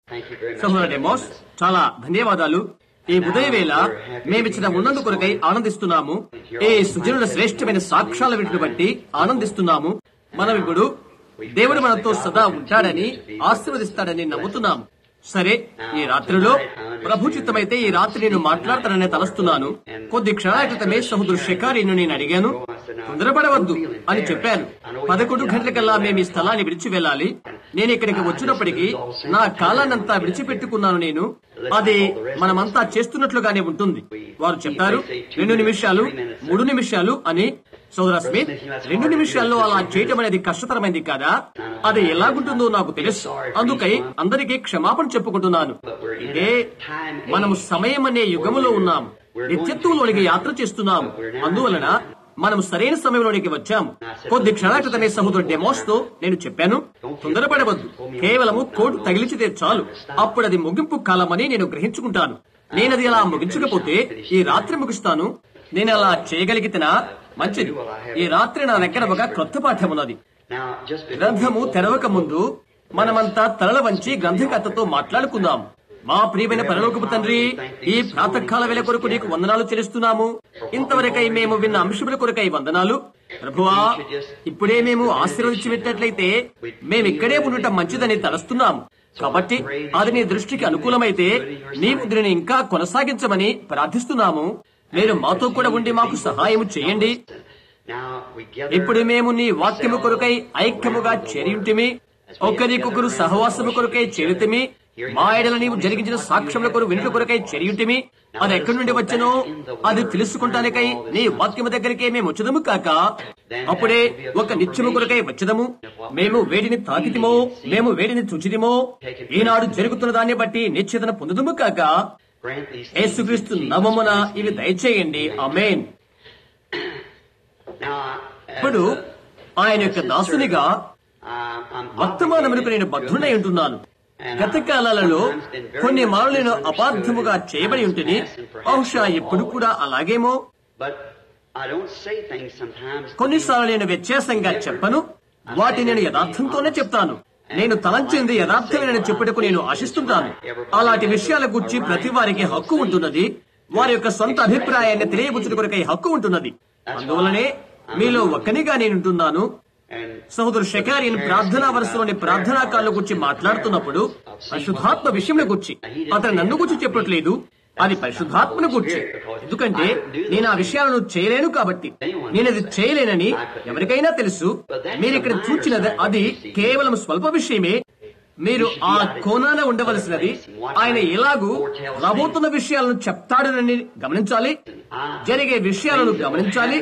సహోదర డెమోస్ చాలా ధన్యవాదాలు ఈ ఉదయవేళ మేమిచ్చిన ఉన్నందు కొరకై ఆనందిస్తున్నాము ఈ సుజనుల శ్రేష్టమైన సాక్ష్యాల వీటిని బట్టి ఆనందిస్తున్నాము మనం ఇప్పుడు దేవుడు మనతో సదా ఉంటాడని ఆశీర్వదిస్తాడని నమ్ముతున్నాము సరే ఈ రాత్రిలో ప్రభు చిత్తమైతే ఈ రాత్రి నేను మాట్లాడతానని తలస్తున్నాను కొద్ది క్షణాల క్రితమే సహోదరు షకారీను నేను అడిగాను తొందరపడవద్దు అని చెప్పాను పదకొండు గంటలకల్లా మేము ఈ స్థలాన్ని విడిచి వెళ్ళాలి నేను ఇక్కడికి వచ్చినప్పటికీ నా కాలాన్నంతా విడిచిపెట్టుకున్నాను నేను అది మనమంతా చేస్తున్నట్లుగానే ఉంటుంది వారు చెప్పారు రెండు నిమిషాలు మూడు నిమిషాలు అని సోదర స్మిత్ రెండు నిమిషాల్లో అలా చేయటం అనేది కష్టతరమైంది కాదా అది ఎలాగుంటుందో నాకు తెలుసు అందుకై అందరికీ క్షమాపణ చెప్పుకుంటున్నాను ఇదే మనము సమయం అనే యుగములో ఉన్నాం నిత్యత్వంలోనికి యాత్ర చేస్తున్నాము అందువలన మనం సరైన సమయంలోనికి వచ్చాము కొద్ది క్షణాల క్రితమే సహోదరు డెమోస్ తో నేను చెప్పాను తొందరపడవద్దు కేవలము కోటు తగిలిచితే చాలు అప్పుడు అది ముగింపు కాలమని నేను గ్రహించుకుంటాను నేనది అలా ముగించకపోతే ఈ రాత్రి ముగిస్తాను నేను అలా చేయగలిగితేనా మంచిది ఈ రాత్రి నా దగ్గర ఒక క్రొత్త పాఠం ఉన్నది గ్రంథము తెరవక ముందు మనమంతా తలల వంచి గ్రంథకర్తతో మాట్లాడుకుందాం మా ప్రియమైన పరలోకపు తండ్రి ఈ ప్రాతకాల వేళ కొరకు నీకు వందనాలు చెల్లిస్తున్నాము ఇంతవరకై మేము విన్న అంశముల కొరకై వందనాలు ప్రభువా ఇప్పుడే మేము ఆశీర్వదించి పెట్టినట్లయితే మేము ఇక్కడే ఉండటం మంచిదని తలస్తున్నాము కాబట్టి అది నీ దృష్టికి అనుకూలమైతే నీవు దీనిని ఇంకా కొనసాగించమని ప్రార్థిస్తున్నాము మీరు మాతో కూడా ఉండి మాకు సహాయం చేయండి ఇప్పుడు మేము నీ వాక్యము కొరకై ఐక్యముగా చేరియుంటిమి ఒకరికొకరు సహవాసము కొరకై చేరితిమి మా ఎడల నీవు జరిగించిన సాక్ష్యముల కొరకు వెనుక కొరకై చేరియుంటిమి అది ఎక్కడి నుండి వచ్చనో అది తెలుసుకుంటానికై నీ వాక్యము దగ్గరికే మేము వచ్చదము కాక అప్పుడే ఒక నిత్యము కొరకై వచ్చదము మేము వేడిని తాకితిమో మేము వేడిని చుచిదిమో ఈనాడు జరుగుతున్న దాన్ని బట్టి నిశ్చితను పొందుదము కాక యేసుక్రీస్తు నవమున ఇవి దయచేయండి అమేన్ ఇప్పుడు ఆయన యొక్క దాసునిగా వర్తమానమునకు నేను బద్ధుడై ఉంటున్నాను గత కాలాలలో కొన్ని మార్లు నేను అపార్థముగా చేయబడి ఉంటుని బహుశా ఎప్పుడు కూడా అలాగేమో కొన్నిసార్లు నేను వ్యత్యాసంగా చెప్పను వాటి నేను యథార్థంతోనే చెప్తాను నేను తలంచింది యథార్థమేనని చెప్పుటకు నేను ఆశిస్తుంటాను అలాంటి విషయాల గురించి ప్రతి వారికి హక్కు ఉంటున్నది వారి యొక్క సొంత అభిప్రాయాన్ని తెలియబుచ్చుట కొరకై హక్కు ఉంటున్నది అందువలనే మీలో ఒక్కనిగా నేనుంటున్నాను సహోదరు షకారియన్ ప్రార్థనా వరుసలోని ప్రార్థనా కాళ్ళ గురించి మాట్లాడుతున్నప్పుడు పరిశుద్ధాత్మ విషయంలో గుర్చి అతను నన్ను గురించి చెప్పట్లేదు అది పరిశుద్ధాత్మను గుర్చి ఎందుకంటే నేను ఆ విషయాలను చేయలేను కాబట్టి నేను అది చేయలేనని ఎవరికైనా తెలుసు మీరు ఇక్కడ చూచినది అది కేవలం స్వల్ప విషయమే మీరు ఆ కోణాన ఉండవలసినది ఆయన ఎలాగూ రాబోతున్న విషయాలను చెప్తాడనని గమనించాలి జరిగే విషయాలను గమనించాలి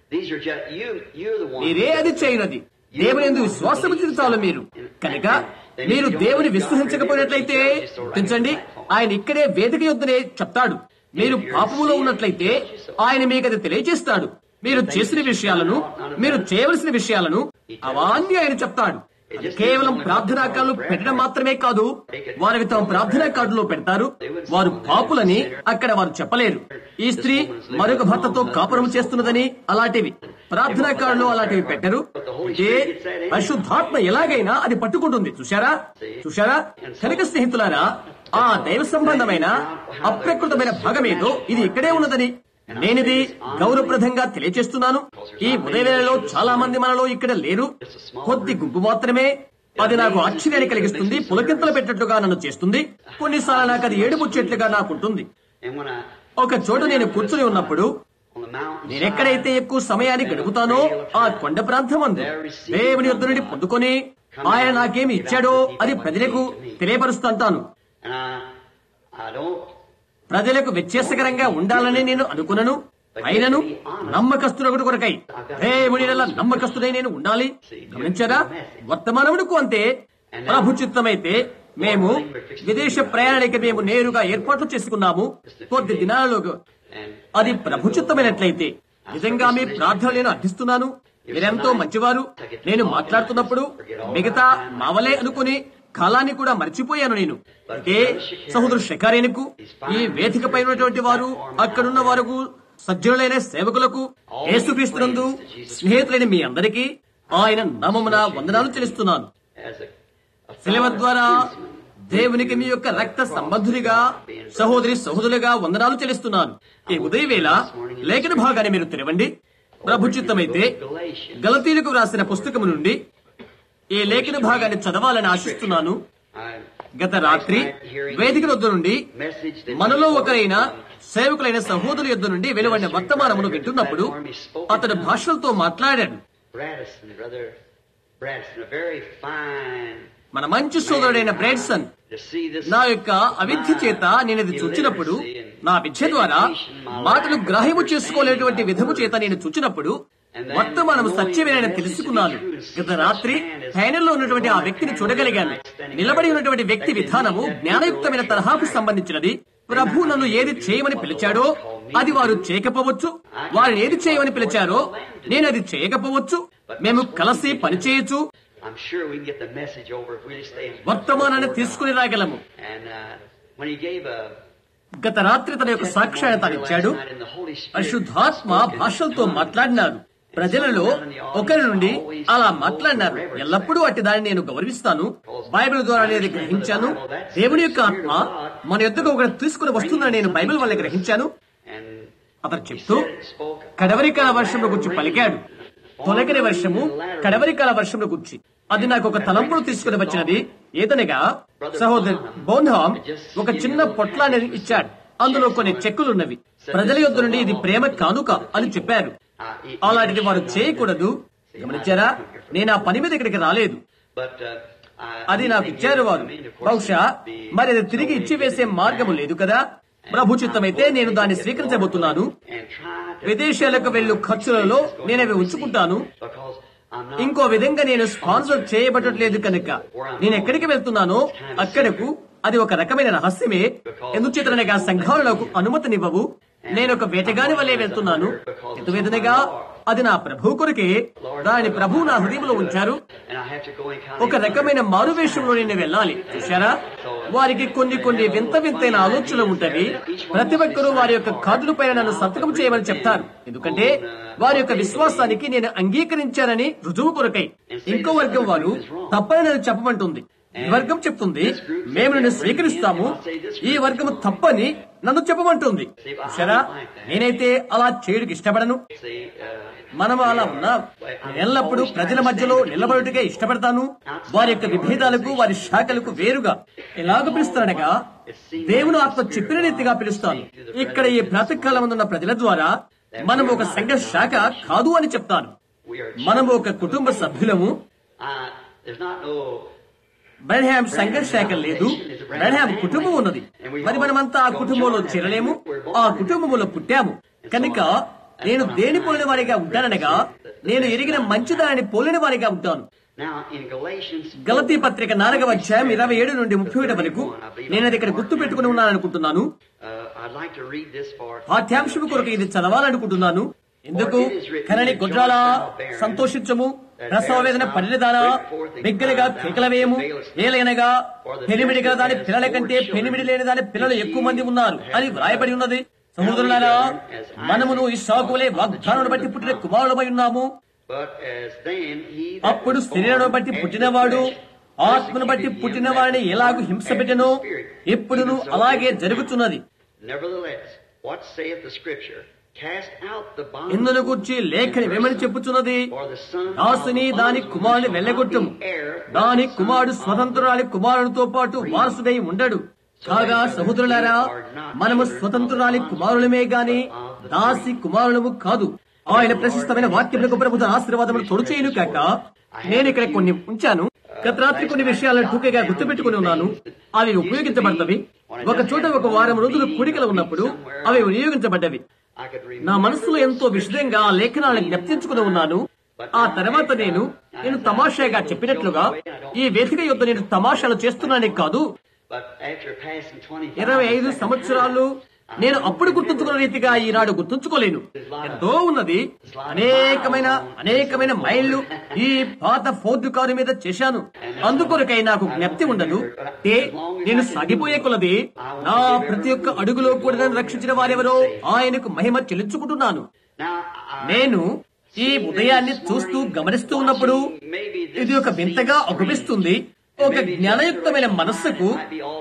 మీరే అది చేయనది దేవుని ఎందు విశ్వాసం చాలు మీరు కనుక మీరు దేవుని విశ్వసించకపోయినట్లయితే గుర్తించండి ఆయన ఇక్కడే వేదిక యొద్దనే చెప్తాడు మీరు పాపములో ఉన్నట్లయితే ఆయన మీకు అది తెలియజేస్తాడు మీరు చేసిన విషయాలను మీరు చేయవలసిన విషయాలను అవన్నీ ఆయన చెప్తాడు అది కేవలం ప్రార్థనా కార్డులు పెట్టడం మాత్రమే కాదు వారికి తమ ప్రార్థనా కార్డులో పెడతారు వారు పాపులని అక్కడ వారు చెప్పలేరు ఈ స్త్రీ మరొక భర్తతో కాపురం చేస్తున్నదని అలాంటివి ప్రార్థనా కార్డులో అలాంటివి పెట్టరు ఏ పరిశుద్ధాత్మ ఎలాగైనా అది పట్టుకుంటుంది చూశారా చూశారా కనుక స్నేహితులారా ఆ దైవ సంబంధమైన అప్రకృతమైన భాగమేదో ఇది ఇక్కడే ఉన్నదని నేనిది గౌరవప్రదంగా తెలియచేస్తున్నాను ఈ ఉదయవేళలో చాలా మంది మనలో ఇక్కడ లేరు కొద్ది గుంపు మాత్రమే అది నాకు ఆశ్చర్యాన్ని కలిగిస్తుంది పులకింతలు పెట్టినట్లుగా నన్ను చేస్తుంది కొన్నిసార్లు నాకు అది ఏడుపుచ్చేట్లుగా నాకుంటుంది ఒక చోట నేను కూర్చుని ఉన్నప్పుడు నేనెక్కడైతే ఎక్కువ సమయాన్ని గడుపుతానో ఆ కొండ ప్రాంతం అందు దేవుని యొద్ద నుండి పొందుకొని ఆయన నాకేమి ఇచ్చాడో అది ప్రజలకు తెలియపరుస్తుంటాను ప్రజలకు వ్యత్యాసకరంగా ఉండాలని నేను అనుకున్నాను అయినను నమ్మకస్తుడొకటి కొరకై దేవుని నమ్మకస్తుడై నేను ఉండాలి గమనించారా వర్తమానమునకు అంతే ప్రభు చిత్తమైతే మేము విదేశ ప్రయాణానికి మేము నేరుగా ఏర్పాట్లు చేసుకున్నాము కొద్ది దినాలలో అది ప్రభు చిత్తమైనట్లయితే నిజంగా మీ ప్రార్థన నేను అర్థిస్తున్నాను మీరెంతో మంచివారు నేను మాట్లాడుతున్నప్పుడు మిగతా మావలే అనుకుని కాలాన్ని కూడా మర్చిపోయాను నేను అంటే సహోదరు షకారేనుకు ఈ వేదిక పై ఉన్నటువంటి వారు అక్కడున్న వారు సజ్జనులైన సేవకులకు యేసుక్రీస్తునందు స్నేహితులైన మీ అందరికీ ఆయన నామమున వందనాలు చెల్లిస్తున్నాను శిలవ ద్వారా దేవునికి మీ యొక్క రక్త సంబంధులుగా సహోదరి సహోదరులుగా వందనాలు చెల్లిస్తున్నాను ఈ ఉదయవేళ లేఖన భాగాన్ని మీరు తెరవండి ప్రభు చిత్తమైతే గలతీలకు వ్రాసిన పుస్తకము నుండి ఈ లేఖన భాగాన్ని చదవాలని ఆశిస్తున్నాను గత రాత్రి వేదిక వద్ద నుండి మనలో ఒకరైన సేవకులైన సహోదరు యొద్ద నుండి వెలువడిన వర్తమానమును వింటున్నప్పుడు అతడు భాషలతో మాట్లాడాడు Bradison, brother Bradison, a very fine. మన మంచి సోదరుడైన బ్రేడ్సన్ To see this. నా యొక్క అవిద్య చేత నేను ఇది చూచినప్పుడు నా విద్య ద్వారా మాటలు గ్రాహ్యము చేసుకోలేటువంటి విధము చేత నేను చూచినప్పుడు వర్తమానము సత్యమేనని తెలుసుకున్నాను గత రాత్రి ప్యానెల్లో ఉన్నటువంటి ఆ వ్యక్తిని చూడగలిగాను నిలబడి ఉన్నటువంటి వ్యక్తి విధానము జ్ఞానయుక్తమైన తరహాకు సంబంధించినది ప్రభు నన్ను ఏది చేయమని పిలిచాడో అది వారు చేయకపోవచ్చు వారిని ఏది చేయమని పిలిచారో నేను అది చేయకపోవచ్చు మేము కలిసి పనిచేయచ్చు I'm sure we can get the message over if we just stay. in- వర్తమానాన్ని తీసుకుని రాగలము And uh, when he gave a గత రాత్రి తన యొక్క సాక్ష్యాన్ని తాను ఇచ్చాడు last night in the Holy Spirit, పరిశుద్ధాత్మ భాషలతో మాట్లాడినారు ప్రజలలో ఒకరి నుండి అలా మాట్లాడినారు ఎల్లప్పుడూ అట్టి దాన్ని నేను గౌరవిస్తాను బైబిల్ ద్వారా నేను గ్రహించాను దేవుని యొక్క ఆత్మ మన యొద్దకు ఒకటి తీసుకుని వస్తుందని నేను బైబిల్ వల్ల గ్రహించాను and అతను చెప్తూ said, spoke. కడవరి కాల వర్షంలో గురించి పలికాడు తొలగని వర్షము కడవరి కాల వర్షంలో గురించి అది నాకు ఒక తలంపును తీసుకుని వచ్చినది ఏదనగా సహోదరు బోన్హామ్ ఒక చిన్న పొట్లాన్ని ఇచ్చాడు అందులో కొన్ని చెక్కులున్నవి ప్రజల యొద్ద నుండి ఇది ప్రేమ కానుక అని చెప్పారు Uh, he- అలాంటిది వారు చేయకూడదు గమనించారా నేను ఆ పని మీద ఇక్కడికి రాలేదు But uh, I- అది నాకు ఇచ్చారు వారు I mean, of course, బహుశా it would be మరి అది తిరిగి ఇచ్చి వేసే మార్గము లేదు కదా ప్రభు చిత్తమైతే నేను దాన్ని స్వీకరించబోతున్నాను and try to విదేశాలకు వెళ్ళు ఖర్చులలో నేను అవి ఉంచుకుంటాను because I'm not. ఇంకో విధంగా నేను స్పాన్సర్ చేయబడట్లేదు కనుక నేను ఎక్కడికి వెళ్తున్నానో అక్కడకు అది ఒక రకమైన రహస్యమే ఎందుచేతనగా సంఘాలకు అనుమతినివ్వవు నేను ఒక వేటగాని వలె వెళ్తున్నాను ఎందువేదనగా అది నా ప్రభు కొరకే దాని ప్రభు నా హృదయంలో ఉంచారు And I have to go in kind ఒక రకమైన మారువేషంలో నేను వెళ్ళాలి చూశారా వారికి కొన్ని కొన్ని వింత వింతైన ఆలోచనలు ఉంటవి ప్రతి ఒక్కరూ వారి యొక్క కార్డుల పైన నన్ను సంతకం చేయమని చెప్తారు ఎందుకంటే వారి యొక్క విశ్వాసానికి నేను అంగీకరించానని రుజువు కొరకై ఇంకో వర్గం వారు తప్పని నేను చెప్పమంటుంది ఈ వర్గం చెప్తుంది మేము నిన్ను స్వీకరిస్తాము ఈ వర్గం తప్పని నన్ను చెప్పమంటుంది చూశారా నేనైతే అలా చేయడానికి ఇష్టపడను See, uh, మనం అలా ఉన్నా ఎల్లప్పుడూ ప్రజల మధ్యలో నిలబడుటకే ఇష్టపడతాను వారి యొక్క విభేదాలకు వారి శాఖలకు వేరుగా ఎలాగ పిలుస్తానగా దేవుని ఆత్మ చెప్పిన రీతిగా పిలుస్తాను ఇక్కడ ఈ ప్రాతకాలం ఉన్న ప్రజల ద్వారా మనం ఒక సంఘ శాఖ కాదు అని చెప్తాను we are. మనము ఒక కుటుంబ సభ్యులము Uh, there's not no. బ్రహ్యాం సంఘ శాఖ లేదు బ్రహ్యాం కుటుంబం ఉన్నది మరి మనమంతా ఆ కుటుంబంలో చేరలేము ఆ కుటుంబంలో పుట్టాము కనుక నేను దేని పోలిన వారిగా ఉంటాననగా నేను ఎరిగిన మంచిదాన్ని పోలిన వారిగా ఉంటాను Now in Galatians. గలతీ పత్రిక నాలుగవ అధ్యాయం ఇరవై ఏడు నుండి ముప్పై ఏడు వరకు నేను అది ఇక్కడ గుర్తు పెట్టుకుని ఉన్నాను అనుకుంటున్నాను Uh, I'd like to read this for. పాఠ్యాంశం కొరకు ఇది చదవాలనుకుంటున్నాను ఎందుకు కనని గొడ్రాల సంతోషించము ప్రసవ వేదన పడినదానా బిగ్గరగా కేకల వేయము ఏలైనగా పెనిమిడి గల దాని పిల్లల కంటే పెనిమిడి లేని దాని పిల్లలు ఎక్కువ మంది ఉన్నారు అని వ్రాయబడి ఉన్నది సహోదరులారా మనమును ఈ సాకులే వాగ్దానం బట్టి పుట్టిన కుమారులమై ఉన్నాము But as then he. that అప్పుడు was శరీరాన్ని born బట్టి after పుట్టినవాడు the flesh ఆత్మను బట్టి persecuted him పుట్టిన that వాడిని was ఎలాగూ born హింస after పెట్టెనో the Spirit. ఎప్పుడును Even so అలాగే it is. జరుగుతున్నది Nevertheless, what saith the Scripture? Cast out the bond. ఇందును గురించి లేఖని వేమని చెప్పుచున్నది For the son దాసుని of దాని bondwoman కుమారుని shall వెళ్ళగొట్టుము not be heir with దాని the son కుమారుడు of స్వతంత్రురాలి కుమారునితో పాటు వారసుడై ఉండడు కాగా సహోదరులారా మనము స్వతంత్రురాలి కుమారులమే గాని దాసి కుమారులము కాదు ఆయన ప్రశస్తమైన వాక్యములకు ప్రభుత్వ ఆశీర్వాదములు తొడుచేయును కాక నేను ఇక్కడ కొన్ని ఉంచాను గత రాత్రి కొన్ని విషయాలను టూకగా గుర్తుపెట్టుకుని ఉన్నాను అవి ఉపయోగించబడతవి ఒక చోట ఒక వారం రోజులు కూడికలు ఉన్నప్పుడు అవి వినియోగించబడ్డవి I could remember. నా మనసులో ఎంతో విషదంగా ఆ లేఖనాలను జ్ఞప్తించుకుని ఉన్నాను ఆ తర్వాత నేను నేను తమాషాగా చెప్పినట్లుగా ఈ వేదిక యొద్ద నేను తమాషాలు చేస్తున్నానే కాదు But after passing 25 ఇరవై ఐదు సంవత్సరాలు నేను అప్పుడు గుర్తుంచుకున్న రీతిగా ఈనాడు గుర్తుంచుకోలేను ఎంతో ఉన్నది అనేకమైన అనేకమైన మైళ్ళు ఈ పాత ఫోర్డు కారు మీద చేశాను అందుకొరకై నాకు జ్ఞప్తి ఉండదు ఏ నేను సాగిపోయే కొలది నా ప్రతి ఒక్క అడుగులో కూడా నన్ను రక్షించిన వారెవరో ఆయనకు మహిమ చెల్లించుకుంటున్నాను Now, I, నేను ఈ ఉదయాన్ని చూస్తూ గమనిస్తూ ఉన్నప్పుడు ఇది ఒక వింతగా అగుపిస్తుంది ఒక జ్ఞానయుక్తమైన మనస్సుకు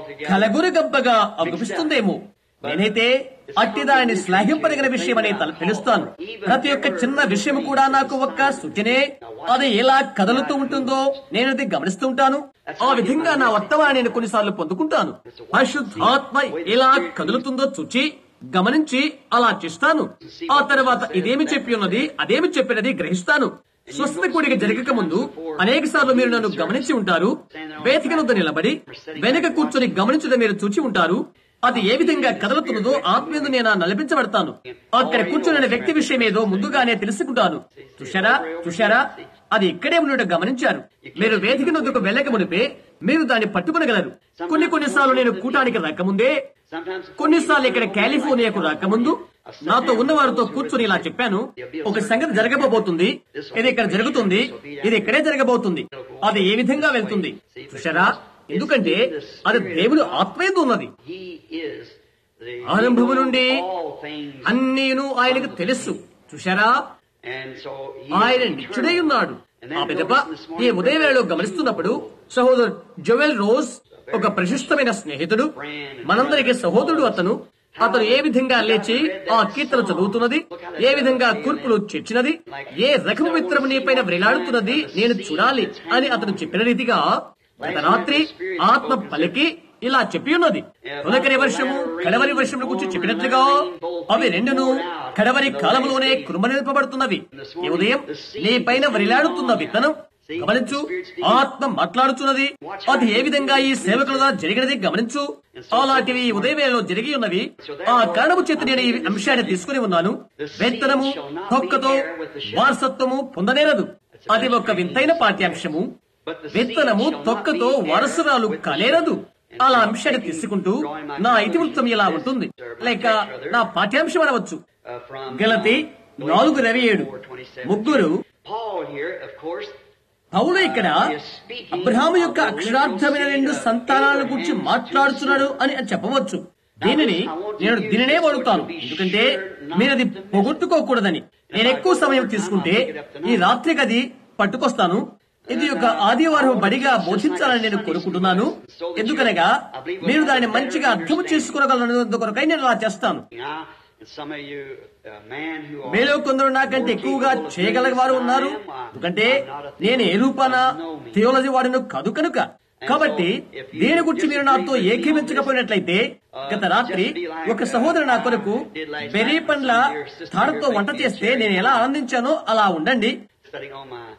కలగురగబ్బగా అగుపిస్తుందేమో నేనైతే అట్టి దానిని శ్లాఘింపదగిన విషయం అనే తల తెలుస్తాను ప్రతి ఒక్క చిన్న విషయం కూడా నాకు ఒక్క సూచనే అది ఎలా కదలుతూ ఉంటుందో నేను అది గమనిస్తూ ఉంటాను ఆ విధంగా నా వర్తమానాన్ని నేను కొన్నిసార్లు పొందుకుంటాను పరిశుద్ధాత్మ ఎలా కదులుతుందో చూచి గమనించి అలా చేస్తాను ఆ తర్వాత ఇదేమి చెప్పి ఉన్నది అదేమి చెప్పినది గ్రహిస్తాను స్వస్థత కూడిక జరగక ముందు అనేక సార్లు మీరు నన్ను గమనించి ఉంటారు వేదిక వద్ద నిలబడి వెనక కూర్చొని గమనించడం మీరు చూచి ఉంటారు అది ఏ విధంగా కదలుతున్నదో ఆత్మీయందు నేను నలిపించబడతాను అక్కడ కూర్చున్న వ్యక్తి విషయం ఏదో ముందుగానే తెలుసుకుంటాను చూశారా చూశారా అది ఇక్కడే ఉన్నట్టు గమనించారు మీరు వేదిక నొద్దుకు వెళ్ళక మునిపే మీరు దాన్ని పట్టుకునగలరు కొన్ని కొన్నిసార్లు నేను కూటానికి రాకముందే కొన్నిసార్లు ఇక్కడ కాలిఫోర్నియాకు రాకముందు నాతో ఉన్న వారితో కూర్చొని ఇలా చెప్పాను ఒక సంగతి జరగబోతుంది ఇది ఇక్కడ జరుగుతుంది ఇది ఇక్కడే జరగబోతుంది అది ఏ విధంగా వెళ్తుంది చూశారా ఎందుకంటే అది దేవుడు ఆత్మయందు ఉన్నది He is the ఆరంభము నుండి all things. అన్నీను ఆయనకు తెలుసు చూశారా And so he ఆయన is నిత్యుడై eternal. ఉన్నాడు And then ఆ పిదప notice this morning ఈ ఉదయ వేళలో గమనిస్తున్నప్పుడు సహోదరు జోవెల్ రోజ్ ఒక ప్రశస్తమైన స్నేహితుడు మనందరికి సహోదరుడు అతను అతను ఏ విధంగా లేచి ఆ కీర్తన చదువుతున్నది ఏ విధంగా కూర్పులు చేర్చినది ఏ రకము మిత్రము నీపైన వ్రేలాడుతున్నది నేను చూడాలి అని అతను చెప్పిన రీతిగా గత రాత్రి ఆత్మ పలికి ఇలా చెప్పి ఉన్నది తొలకరి వర్షము కడవరి వర్షముల గురించి చెప్పినట్లుగా అవి రెండును కడవరి కాలంలోనే కురుమనిల్పబడుతున్నవి ఈ ఉదయం నీ పైన వ్రేలాడుతున్న విత్తనం గమనించు ఆత్మ మాట్లాడుతున్నది అది ఏ విధంగా ఈ సేవకుల ద్వారా జరిగినది గమనించు అలాంటివి ఈ ఉదయవేళలో జరిగి ఉన్నవి ఆ కారణము చేత నేను ఈ అంశాన్ని తీసుకుని ఉన్నాను విత్తనము తొక్కతో వారసత్వము పొందనేరదు అది ఒక వింతైన పాఠ్యాంశము విత్తనము తొక్కతో వారసురాలు కలేరదు అలా అంశాన్ని తీసుకుంటూ నా ఇతివృత్తం ఇలా ఉంటుంది లేక నా పాఠ్యాంశం అనవచ్చు Uh, from గలతి నాలుగు ఇరవై ఏడు ముగ్గురు Paul here, of course, పౌలు ఇక్కడ అబ్రహాము యొక్క అక్షరార్థమైన రెండు సంతానాల గురించి మాట్లాడుతున్నాడు అని చెప్పవచ్చు దీనిని నేను దీనినే వాడుతాను ఎందుకంటే మీరు అది పొగొట్టుకోకూడదని నేను ఎక్కువ సమయం తీసుకుంటే ఈ రాత్రికి అది పట్టుకొస్తాను ఇది ఒక ఆదివారం బడిగా బోధించాలని నేను కోరుకుంటున్నాను ఎందుకనగా మీరు దాన్ని మంచిగా అర్థం చేసుకోగలరు కొరకై నేను అలా చేస్తాను now, and some of you, uh, man who are మీలో కొందరు నాకంటే ఎక్కువగా చేయగల వారు ఉన్నారు ఎందుకంటే నేను ఏ రూపాన థియోలజీ వాడిను కాదు కనుక కాబట్టి దీని గురించి మీరు నాతో ఏకీవించకపోయినట్లయితే గత రాత్రి ఒక సహోదరు నా కొరకు బెర్రీ పండ్ల తాడుతో వంట చేస్తే నేను ఎలా ఆనందించానో అలా ఉండండి studying on my,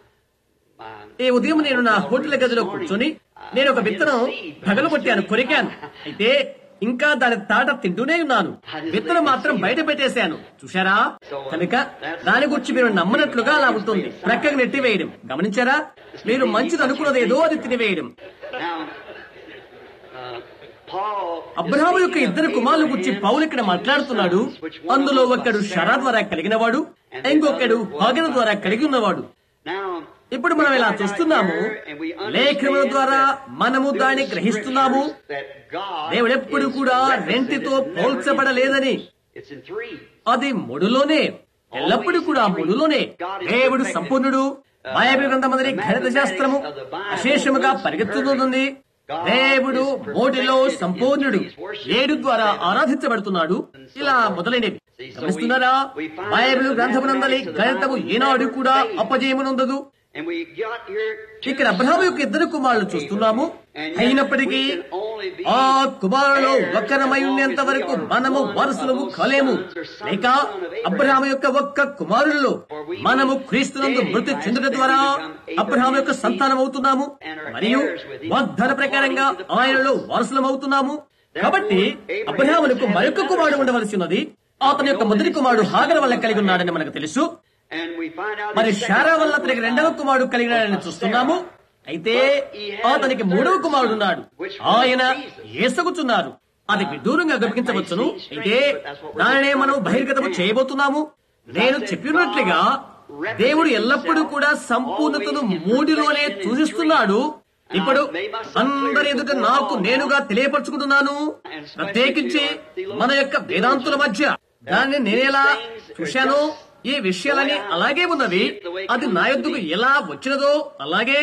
my ఈ ఉదయం నేను నా హోటల్ గదిలో కూర్చొని నేను ఒక విత్తనం పగలగొట్టాను కొరికాను అయితే ఇంకా దాని తాట తింటూనే ఉన్నాను విత్తనం మాత్రం బయట పెట్టేశాను చూశారా కనుక దాని గురించి మీరు నమ్మనట్లుగా అలా ఉంటుంది ప్రక్కకు నెట్టివేయడం గమనించారా మీరు మంచిది అనుకున్నదేదో అది తినివేయడం Now, uh, Paul. అబ్రహాము యొక్క ఇద్దరు కుమారుల గురించి పౌలు ఇక్కడ మాట్లాడుతున్నాడు అందులో ఒకడు షరా ద్వారా కలిగినవాడు ఇంకొకడు హాగన ద్వారా కలిగి ఉన్నవాడు Now, ఇప్పుడు మనం ఇలా చూస్తున్నాము లేఖనముల ద్వారా మనము దాన్ని గ్రహిస్తున్నాము that God దేవుడెప్పుడు is కూడా represented రెంటితో never పోల్చబడలేదని in- It's in three. అది ముడులోనే ఎల్లప్పుడూ కూడా ముడులోనే దేవుడు సంపూర్ణుడు బైబిల్ గ్రంథమందరి గణిత శాస్త్రము అశేషముగా పరిగెత్తుతుంది దేవుడు మోటిలో సంపూర్ణుడు ఏడు ద్వారా ఆరాధించబడుతున్నాడు ఇలా మొదలైనవి గమనిస్తున్నారా బైబిల్ గ్రంథమునందలి గణితము ఏనాడు కూడా అపజయమునందదు And we got here two ఇక్కడ అబ్రహాము యొక్క ఇద్దరు కుమారులు చూస్తున్నాము అయినప్పటికీ ఆ కుమారులో ఒక్కరమై ఉండేంత వరకు మనము వారసులము కాలేము లేక అబ్రహాము యొక్క ఒక్క కుమారుల్లో మనము క్రీస్తునందు మృతి చెందుట ద్వారా అబ్రహాము యొక్క సంతానం అవుతున్నాము మరియు వాగ్దాన ప్రకారంగా ఆయనలో వారసులం అవుతున్నాము కాబట్టి అబ్రహామునకు మరొక కుమారుడు ఉండవలసి ఉన్నది అతని యొక్క మొదటి కుమారుడు హాగర వల్ల కలిగి ఉన్నాడని మనకు తెలుసు and we find out మరి his second షారా వల్ల son అతనికి was రెండవ కుమారుడు కలిగినాడని చూస్తున్నాము అయితే అతనికి మూడవ కుమారుడు ఉన్నాడు ఆయన ఏసగుచున్నారు అది విదూరంగా గమనించవచ్చును అయితే దానినే మనం బహిర్గతము చేయబోతున్నాము నేను చెప్పినట్లుగా దేవుడు ఎల్లప్పుడూ కూడా సంపూర్ణతను మూడిలోనే సూచిస్తున్నాడు ఇప్పుడు అందరి ఎదుట నాకు నేనుగా తెలియపరచుకుంటున్నాను ప్రత్యేకించి మన యొక్క వేదాంతుల మధ్య దాన్ని నేనేలా చూశాను ఈ విషయాలని అలాగే ఉన్నవి అది నా యొద్దకు ఎలా వచ్చినదో అలాగే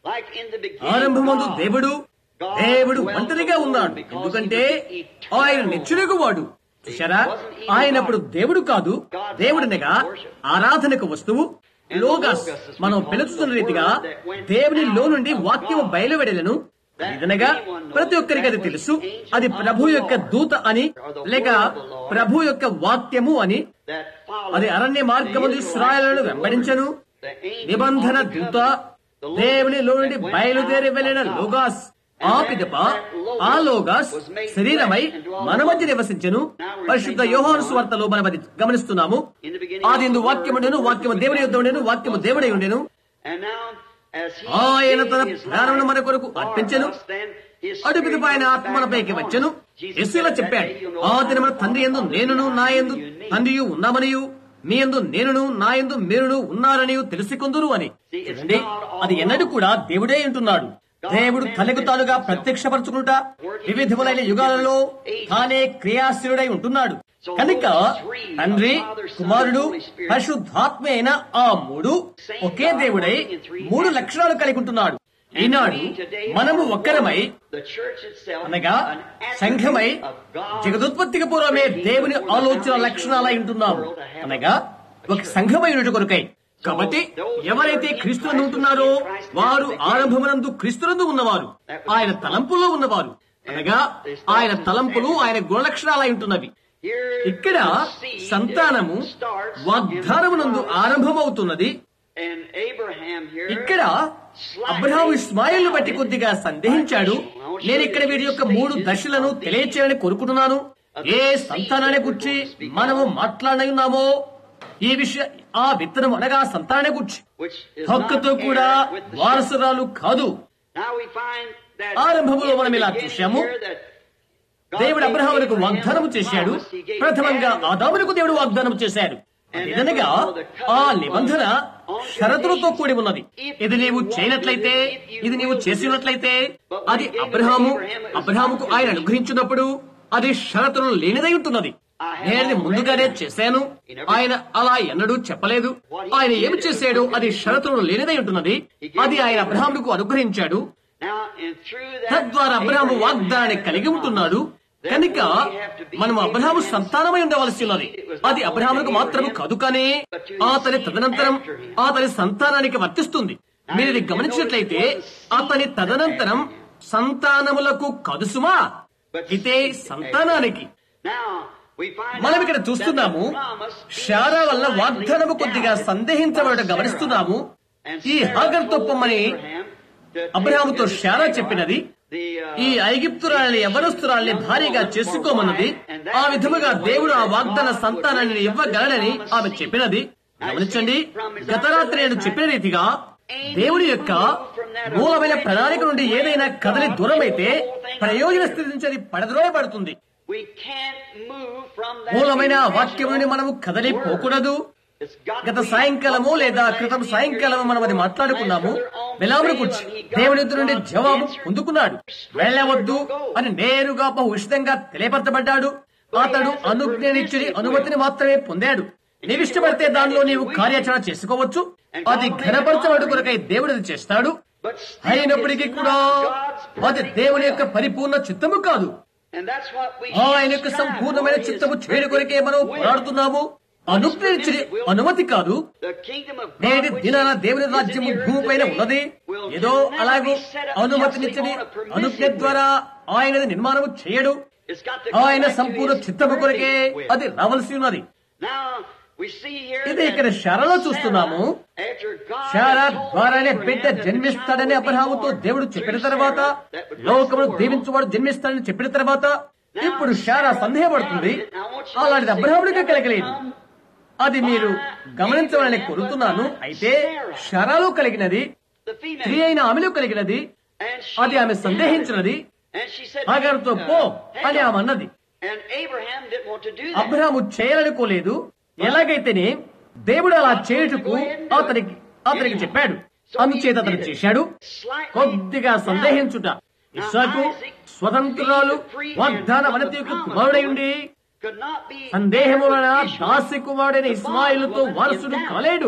Like in the beginning, ఆరంభమందు God, దేవుడు దేవుడు ఒంటరిగా ఉన్నాడు ఎందుకంటే ఆయన నిచ్చునకు వాడు చూశారా ఆయన అప్పుడు దేవుడు కాదు దేవుడినగా ఆరాధనకు వస్తువు లోగస్ మనం పిలుచుతున్న రీతిగా దేవునిలో నుండి వాక్యము బయలువెడలను ఇదనగా ప్రతి ఒక్కరికి అది తెలుసు అది ప్రభు యొక్క దూత అని లేక ప్రభు యొక్క వాక్యము అని that followed అది అరణ్య మార్గముందు ఇస్రాయలను వెంబడించను the angel నిబంధన of the దూత covenant, దేవునిలో నుండి బయలుదేరి వెళ్ళిన లోగాస్ ఆ పిదప ఆ లోగాస్ శరీరమై మన మధ్య నివసించను పరిశుద్ధ యోహాను స్వార్తలో మనం అది గమనిస్తున్నాము in the beginning ఆది ఎందు వాక్యముండెను వాక్యము దేవుని యొద్ద ఉండెను వాక్యము దేవుడై ఉండెను And now, as he ఆయన gave తన his ప్రాణమును life మన కొరకు for అర్పించెను us, then his అటు spirit పిదప ఆయన came ఆత్మ మనపైకి back వచ్చెను upon us. Jesus యేసులా said చెప్పాడు that day, you'll ఆ know దినమున that తండ్రి ఎందు all నేనును things నా you ఎందు need. తండ్రియు ఉన్నామనియు మీ ఎందు నేనును నా ఎందు మీరును ఉన్నారని తెలుసుకుందురు అని చూడండి అది ఎన్నడూ కూడా దేవుడే ఉంటున్నాడు దేవుడు తనకు తానుగా ప్రత్యక్షపరచుకుంటా వివిధములైన యుగాలలో తానే క్రియాశీలుడై ఉంటున్నాడు కనుక తండ్రి కుమారుడు పరిశుద్ధాత్మ అయిన ఆ మూడు ఒకే దేవుడై మూడు లక్షణాలు కలిగి ఉంటున్నాడు ఈనాడు మనము ఒక్కరమై The church itself, అనగా an attribute సంఘమై of God's జగదుత్పత్తికి పూర్వమే దేవుని ఆలోచన లక్షణాలై ఉంటున్నాము అనగా ఒక సంఘమైనటు కొరకై కాబట్టి ఎవరైతే క్రీస్తునందు ఉంటున్నారో వారు ఆరంభమునందు క్రీస్తునందు ఉన్నవారు ఆయన తలంపులో ఉన్నవారు అనగా ఆయన తలంపులు ఆయన గుణలక్షణాలై ఉంటున్నవి Here ఇక్కడ the seed సంతానము starts వాగ్దానమునందు in the ఆరంభమవుతున్నది And Abraham here ఇక్కడ అబ్రహాం ఇస్మాయిల్ బట్టి కొద్దిగా సందేహించాడు నేను ఇక్కడ వీరి యొక్క మూడు దశలను తెలియచేయాలని కోరుకుంటున్నాను ఏ సంతానాన్ని గుర్చి మనము మాట్లాడి ఉన్నామో ఈ విషయ ఆ విత్తనం అనగా సంతానాన్ని గుర్చి which is హక్కుతో not కూడా heir with the వారసురాలు కాదు Now we find that ఆరంభములో in the మనం ఇలా beginning చూశాము. here that God దేవుడు gave అబ్రహాములకు Abraham వాగ్దానం a చేశాడు promise. He gave ప్రథమంగా Adam ఆదాములకు దేవుడు వాగ్దానం చేశాడు ఇదనగా ఆ నిబంధన షరతులతో కూడి ఉన్నది ఇది నీవు చేయనట్లయితే ఇది నీవు చేసినట్లయితే అది అబ్రహాము అబ్రహాముకు ఆయన అనుగ్రహించినప్పుడు అది షరతులు లేనిదై ఉంటున్నది నేను ఇది ముందుగానే చేశాను ఆయన అలా ఎన్నడూ చెప్పలేదు ఆయన ఏమి చేశాడు అది షరతులు లేనిదై ఉంటున్నది అది ఆయన అబ్రహాముకు అనుగ్రహించాడు Now, and through that, తద్వారా అబ్రహాము Abraham వాగ్దానాన్ని కలిగి ఉంటున్నాడు కనుక మనం అబ్రహాము సంతానమై ఉండవలసి ఉన్నది అది అబ్రహాములకు మాత్రము కాదు కానీ అతని తదనంతరం అతని సంతానానికి వర్తిస్తుంది మీరు ఇది గమనించినట్లయితే అతని తదనంతరం సంతానములకు కదుసుమా అయితే సంతానానికి Now, we find మనం out ఇక్కడ that చూస్తున్నాము the promise షారా వల్ల వాగ్దానము కొద్దిగా సందేహించబడటం గమనిస్తున్నాము ఈ హాగర్ తొప్పమని అబ్రహాముతో షారా చెప్పినది ఈ ఐగిప్తురాలని యవనస్తురాల్ని భారీగా చేసుకోమన్నది ఆ విధముగా దేవుడు ఆ వాగ్దాన సంతానాన్ని ఇవ్వగలనని ఆమె చెప్పినది గమనించండి గత రాత్రి నేను చెప్పిన రీతిగా దేవుడి యొక్క మూలమైన ప్రణాళిక నుండి ఏదైనా కదలి దూరమైతే ప్రయోజన స్థితి నుంచి అది పడద్రోయబడుతుంది We can't move from that మూలమైన ఆ original వాక్యం నుండి మనము కదలిపోకూడదు It's got to గత be సాయంకాలము లేదా క్రితం సాయంకాలము మనం అది మాట్లాడుకున్నాము వెలామును కూర్చి దేవుని ఎదురు నుండి జవాబు పొందుకున్నాడు వెళ్ళవద్దు అని నేరుగా బహు ఉచితంగా తెలియపరచబడ్డాడు అతడు అనుజ్ఞనిచ్చి అనుమతిని మాత్రమే పొందాడు నీవు ఇష్టపడితే దానిలో నీవు కార్యాచరణ చేసుకోవచ్చు అది ఘనపరచబడు కొరకై దేవుడు అది చేస్తాడు But still, అయినప్పటికీ it's కూడా not God's అది దేవుని యొక్క పరిపూర్ణ చిత్తము కాదు And that's what we ఆయన should యొక్క strive సంపూర్ణమైన for, is చిత్తము చేయడం కొరకే మనం will. పోరాడుతున్నాము అనుగ్రహించి అనుమతి కాదు The kingdom of God, నేటి which దినాన is దేవుని in రాజ్యము the earth భూమిపైన today, ఉన్నది will ఏదో never అలాగూ be set up అనుమతినిచ్చని justly on a permissive అనుజ్ఞ way. ద్వారా ఆయనది నిర్మాణము చేయడు It's got to come ఆయన back to సంపూర్ణ his చిత్తము కొరకే perfect will. అది రావలసి ఉన్నది Now, we see here ఇది that ఇక్కడ శారాలో చూస్తున్నాము. Sarah, after God Sarah had told ద్వారానే Abraham బిడ్డ that the జన్మిస్తాడని child would be అబ్రహాముతో born దేవుడు చెప్పిన through తర్వాత Sarah, that would bless లోకమును the world. దీవించువాడు జన్మిస్తాడని చెప్పిన తర్వాత Now, ఇప్పుడు Sarah Sarah సందేహపడుతుంది doubted it. Now, I want you to అలాంటిది see అబ్రహాముడికి that కలగలేదు come అది మీరు గమనించవాలని కోరుతున్నాను అయితే షరాలో కలిగినది the female. స్త్రీ అయిన ఆమెలో కలిగినది And she అది ఆమె సందేహించినది And she said, హాగరుతో uh, పో Hagar. అని ఆమె అన్నది And Abraham didn't want to do that. Abraham చేయాలనుకోలేదు ఎలాగైతేనే దేవుడు అలా చేయుటకు అతనికి అతనికి చెప్పాడు అందుచేత అతను చేశాడు Slightly కొద్దిగా సందేహించుట ఇస్సాకు స్వతంత్రాలు వాగ్దాన వనతి యొక్క కుమారుడై ఉండి could not be సందేహము వలన Ishmael. దాసి కుమారుడైన ఇస్మాయిలుతో వారసుడు కాలేడు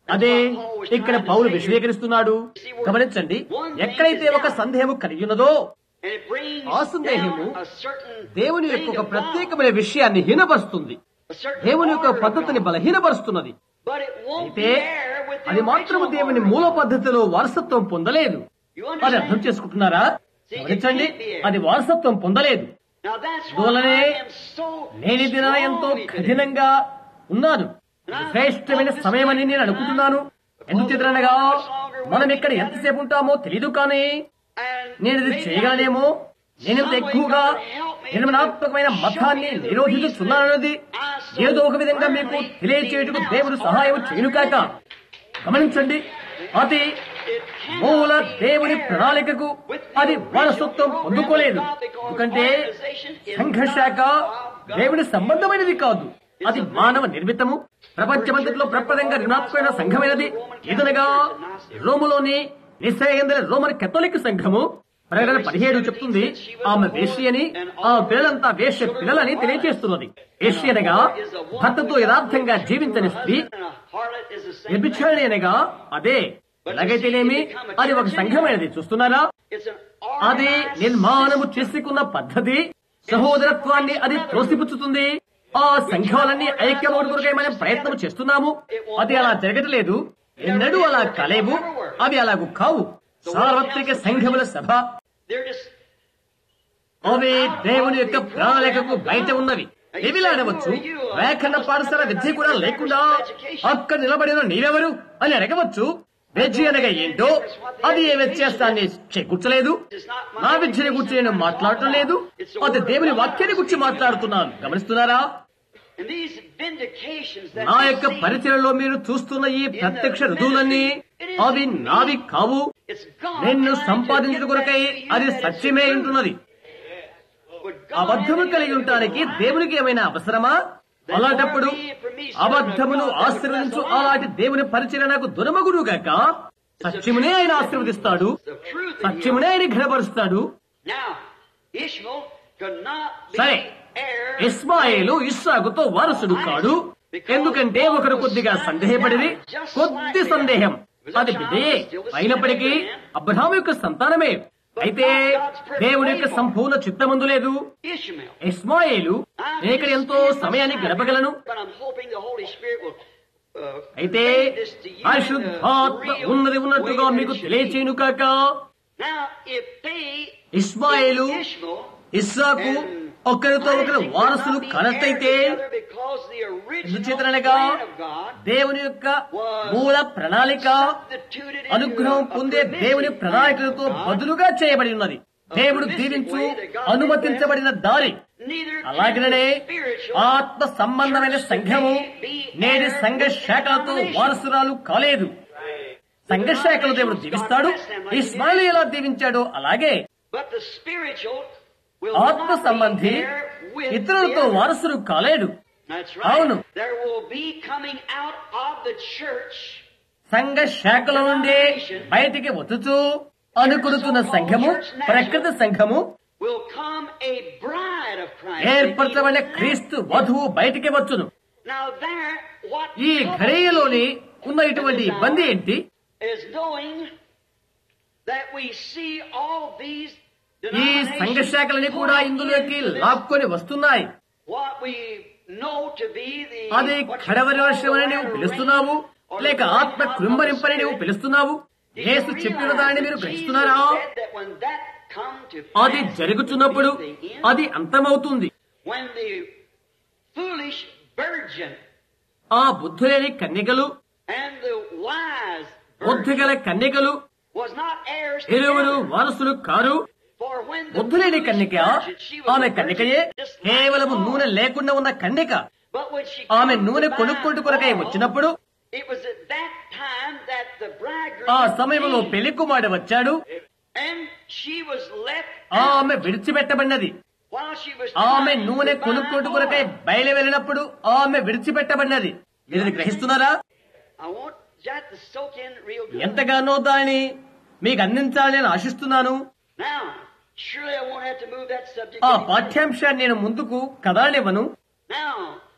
అదే ఇక్కడ పౌలు విశదీకరిస్తున్నాడు గమనించండి ఎక్కడైతే ఒక సందేహము కలిగి ఉన్నదో And it brings ఆ సందేహము down a certain దేవుని యొక్క thing ఒక of God, ప్రత్యేకమైన విషయాన్ని హీనపరుస్తుంది a certain దేవుని యొక్క order of పద్ధతిని God. బలహీనపరుస్తున్నది But it won't అయితే be there with the అది మాత్రము original దేవుని order. మూల పద్ధతిలో వారసత్వం పొందలేదు You అది అర్థం understand? చేసుకుంటున్నారా గమనించండి అది వారసత్వం పొందలేదు Now that's why అందువలనే I am so నేను ఈ దినాన ఎంతో strongly today. కఠినంగా ఉన్నాను ఇది శ్రేష్టమైన సమయమని నేను అనుకుంటున్నాను ఎందుకు చెదరనగా మనం ఇక్కడ ఎంతసేపు ఉంటామో తెలీదు కానీ And నేను ఇది maybe చేయగలనేమో నేనెంత ఎక్కువగా నిర్మలాత్మకమైన మతాన్ని నిరోధించుతున్నానన్నది ఏదో ఒక విధంగా మీకు తెలియచేయటకు దేవుడు సహాయం చేయను కాక గమనించండి అది మూల దేవుని ప్రణాళికకు అది వారసత్వం పొందుకోలేదు ఎందుకంటే సంఘర్షాక దేవుని సంబంధమైనది కాదు అది మానవ నిర్మితము ప్రపంచమంతటిలో ప్రప్రదంగా రుణాత్మకమైన సంఘమైనది ఏదనగా రోములోని నిశ్చయందరి రోమన్ కెథోలిక్ సంఘము ప్రకటన పదిహేడు చెప్తుంది ఆమె వేష్య అని ఆ పిల్లలంతా వేష్య పిల్లలని తెలియజేస్తున్నది వేష్య అనగా భర్తతో యథార్థంగా జీవించని స్త్రీ and a harlot is the same. వ్యభిచారిణి అనగా అదే ఎలాగైతేనేమి అది ఒక సంఘమైనది చూస్తున్నారా It's an అది organized నిర్మాణము చేసుకున్న పద్ధతి సహోదరత్వాన్ని అది త్రోసిపుచ్చుతుంది ఆ సంఘాలన్నీ ఐక్యమౌడు కొరకై మనం ప్రయత్నం చేస్తున్నాము అది అలా జరగట్లేదు ఎన్నడూ అలా కాలేవు అవి అలాగు కావు సార్వత్రిక సంఘముల సభ They're just అవి దేవుని యొక్క ప్రణాళికకు బయట ఉన్నవి ఎవిలాడవచ్చు వేఖండ పాఠశాల విద్య కూడా లేకుండా అక్కడ నిలబడిన నీవెవరు అని అడగవచ్చు విద్య అనగా ఏంటో అది ఏ వ్యత్యాసాన్ని చేకూర్చలేదు నా విద్యని గురించి నేను మాట్లాడటం లేదు అది దేవుని వాక్యాన్ని గురించి మాట్లాడుతున్నాను గమనిస్తున్నారా and these vindications that నా you యొక్క see, పరిచయలో మీరు చూస్తున్న ఈ ప్రత్యక్ష రుజువులన్నీ అవి నావి కావు it's God నిన్ను trying to సంపాదించు get కొరకై back to you అది that it's సత్యమే true. ఉంటున్నది Would God అబద్ధము have కలిగి anything ఉండటానికి to lie? దేవునికి ఏమైనా అవసరమా అలాంటప్పుడు అబద్ధమును ఆశీర్వదించు అలాంటి దేవుని పరిచయ నాకు దురమగుడు గాక సత్యమునే ఆయన ఆశీర్వదిస్తాడు The truth in you. సత్యమునే ఆయన ఘనపరుస్తాడు Now, Ishmael could not be సరే heir ఇస్మాయిలు ఇస్సాకుతో వారసుడు కాడు ఎందుకంటే ఒకరు కొద్దిగా సందేహపడిది కొద్ది సందేహం అది బిడ్డయే అయినప్పటికీ అబ్రహాం యొక్క సంతానమే అయితే దేవుని యొక్క సంపూర్ణ చిత్తమందు లేదు Ishmael. ఇస్మాయిలు నేను ఇక్కడ ఎంతో సమయాన్ని గడపగలను But I'm hoping the Holy Spirit will uh, అయితే convey this to you in the పరిశుద్ధాత్మ real ఉన్నది ఉన్నట్టుగా way that మీకు it should be. తెలియచేయును కాక Now, if they, Ismail if Ishmael ఇస్సాకు ఒకరితో ఒకరు Isaac వారసులు could not be కానట్టయితే heirs together because the original ఎందుచేతనగా plan of God దేవుని యొక్క మూల ప్రణాళిక substituted into అనుగ్రహం a పొందే permissive దేవుని plan ప్రణాళికతో of God. బదులుగా చేయబడి ఉన్నది దేవుడు దీవించు అనుమతించబడిన దారి Neither can అలాగనే the spiritual ఆత్మ సంబంధమైన సంఘము నేటి సంఘ శాఖలతో వారసురాలు కాలేదు సంఘ శాఖలు దేవుడు దీవిస్తాడు ఇస్మాయిల్ ఎలా దీవించాడో అలాగే But the spiritual will ఆత్మ not be సంబంధి heir with ఇతరులతో the other. వారసుడు కాలేడు That's అవును. right. There will be coming out of the church సంఘ శాఖల నుండి బయటికి వచ్చుచు అనుకుడుతున్న సంఘము ప్రకృతి సంఘము will come a bride of Christ. ఏర్పరచబడిన క్రీస్తు వధువు బయటికి వచ్చును Now there, what ఈ ఘడియలోని ఉన్న ఇటువంటి ఇబ్బంది ఏంటి is knowing that we see all these ఈ సంఘ denominations శాఖలని కూడా pulling ఇందులోకి into this, లాక్కొని వస్తున్నాయి what we know to be the అది what you కడవరి call వర్షం అని the నువ్వు latter పిలుస్తున్నావు rain or లేక the ఆత్మ rain of the కృంభరింపని నువ్వు Spirit. పిలుస్తున్నావు Do you యేసు చెప్పిన realize దాన్ని that మీరు Jesus గ్రహిస్తున్నారా said that when that come to అది pass, జరుగుతున్నప్పుడు it will be the end? అది అంతమవుతుంది when the foolish virgin ఆ బుద్ధులేని కన్యకలు and the wise బుద్ధి virgin గల కన్యకలు was not heirs ఇరువురు together. వారసులు కారు For when the బుద్ధులేని foolish కన్యక virgin, she was ఆమె a కన్యకయే virgin, just like కేవలం Paul. నూనె లేకుండా ఉన్న కన్యక But when she ఆమె come నూనె to buy కొనుక్కుంటూ కొరకై Paul, వచ్చినప్పుడు it was at that time that the bridegroom ఆ సమయంలో came, పెళ్లి కుమారుడు వచ్చాడు and she was left ఆమె out విడిచిపెట్టబడినది while she was ఆమె trying నూనె to buy కొనుక్కుంటూ కొరకై oil. బయలు వెళ్ళినప్పుడు ఆమె విడిచిపెట్టబడినది మీరు ఇది గ్రహిస్తున్నారా I want that to soak in real good. ఎంతగానో దానిని మీకు అందించాలని నేను ఆశిస్తున్నాను Now, surely I won't have to move that subject. ఆ any further. పాఠ్యాంశాన్ని నేను ముందుకు కదలనివ్వను Now,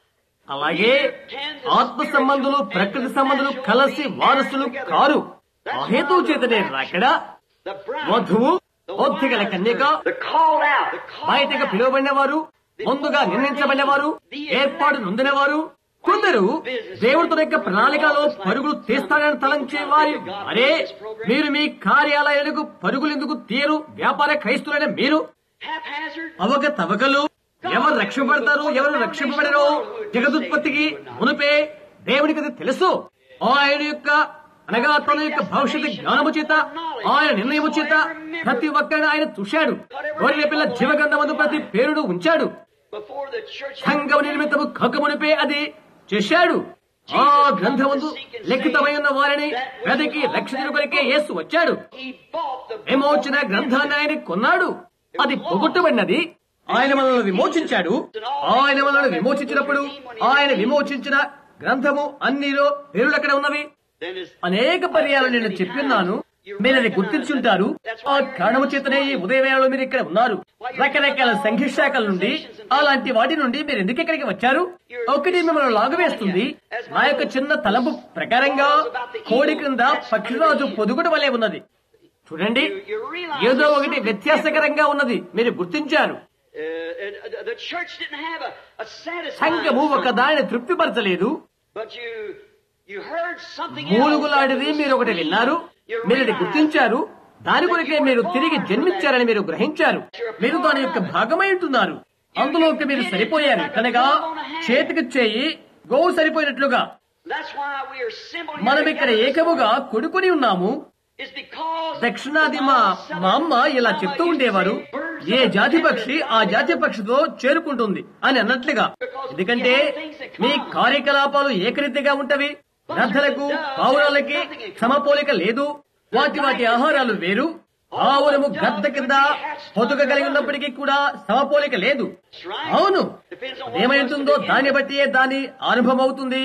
అలాగే ఆత్మ సంబంధులు ప్రకృతి సంబంధులు కలిసి వారసులు కారు ఆ హేతు చేతనే రాకడ The bride, వధువు బౌద్ధిగల కన్యక the called out, the called బయటకు out. పిలువబడిన వారు ముందుగా నిర్ణయించబడిన వారు ఏర్పాటు నొందిన వారు కొందరు దేవుడితో యొక్క ప్రణాళికలో పరుగులు తీస్తారని తలంచే వారి అరే మీరు మీ కార్యాలయాలకు పరుగులు ఎందుకు తీయరు వ్యాపార క్రైస్తులైన మీరు haphazard. అవక తవకలు ఎవరు రక్షింపబడతారు ఎవరు రక్షింపబడరు జగదుత్పత్తికి మునిపే దేవునికి అది తెలుసు ఆయన యొక్క అనగా తన యొక్క భవిష్యత్తు జ్ఞానము చేత ఆయన నిర్ణయము చేత ప్రతి ఒక్కరిని ఆయన చూశాడు గొర్రె పిల్ల జీవగంధమందు ప్రతి పేరును ఉంచాడు Before the church సంఘం నిర్మితము కాకమునిపే అది చేశాడు ఆ గ్రంథమందు లిఖితమై ఉన్న వారిని వెదకి రక్షణ కొరికే యేసు వచ్చాడు he bought the విమోచన గ్రంథాన్ని ఆయన కొన్నాడు అది పొగొట్టబడినది ఆయన మనల్ని విమోచించాడు ఆయన మనల్ని విమోచించినప్పుడు ఆయన విమోచించిన గ్రంథము అన్నిలో పేర్లు అక్కడ ఉన్నవి then is అనేక పర్యాలు నేను చెప్పిన్నాను మీరు అది గుర్తించుంటారు ఆ కారణము చేతనే ఈ ఉదయవేళలో మీరు ఇక్కడ ఉన్నారు రకరకాల సంఘ శాఖల నుండి అలాంటి వాటి నుండి మీరు ఎందుకు ఇక్కడికి వచ్చారు ఒకటి మిమ్మల్ని లాగువేస్తుంది నా యొక్క చిన్న తలంపు ప్రకారంగా కోడి క్రింద పక్షిరాజు పొదుగుట వలె ఉన్నది చూడండి ఏదో ఒకటి వ్యత్యాసకరంగా ఉన్నది మీరు గుర్తించారు uh, uh, the church didn't have a, a satisfying సంఘము ఒక something, దానిని తృప్తిపరచలేదు but you you heard something మూలుగులాడిది else. మీరు ఒకటి విన్నారు మీరు అది గుర్తించారు దాని కొరకే మీరు తిరిగి జన్మించారని మీరు గ్రహించారు మీరు దాని యొక్క భాగమై ఉంటున్నారు అందులోకి మీరు సరిపోయారు కనుక చేతికి చేయి గోవు సరిపోయినట్లుగా That's why we are simple here మనం ఇక్కడ together. ఏకముగా కొడుకుని ఉన్నాము It's because దక్షిణాది మా మా అమ్మ ఇలా చెప్తూ ఉండేవారు ఏ జాతి పక్షి ఆ జాతి పక్షితో చేరుకుంటుంది అని అన్నట్లుగా ఎందుకంటే మీ కార్యకలాపాలు ఏకరీతిగా ఉంటవి గ్రద్దలకు పావురాలకి సమపోలిక లేదు వాటి వాటి ఆహారాలు వేరు ఆవురము గ్రద్ద కింద పొదుగ కలిగి ఉన్నప్పటికీ కూడా సమపోలిక లేదు అవును ఏమైతుందో దాన్ని బట్టి దాని అనుభవం అవుతుంది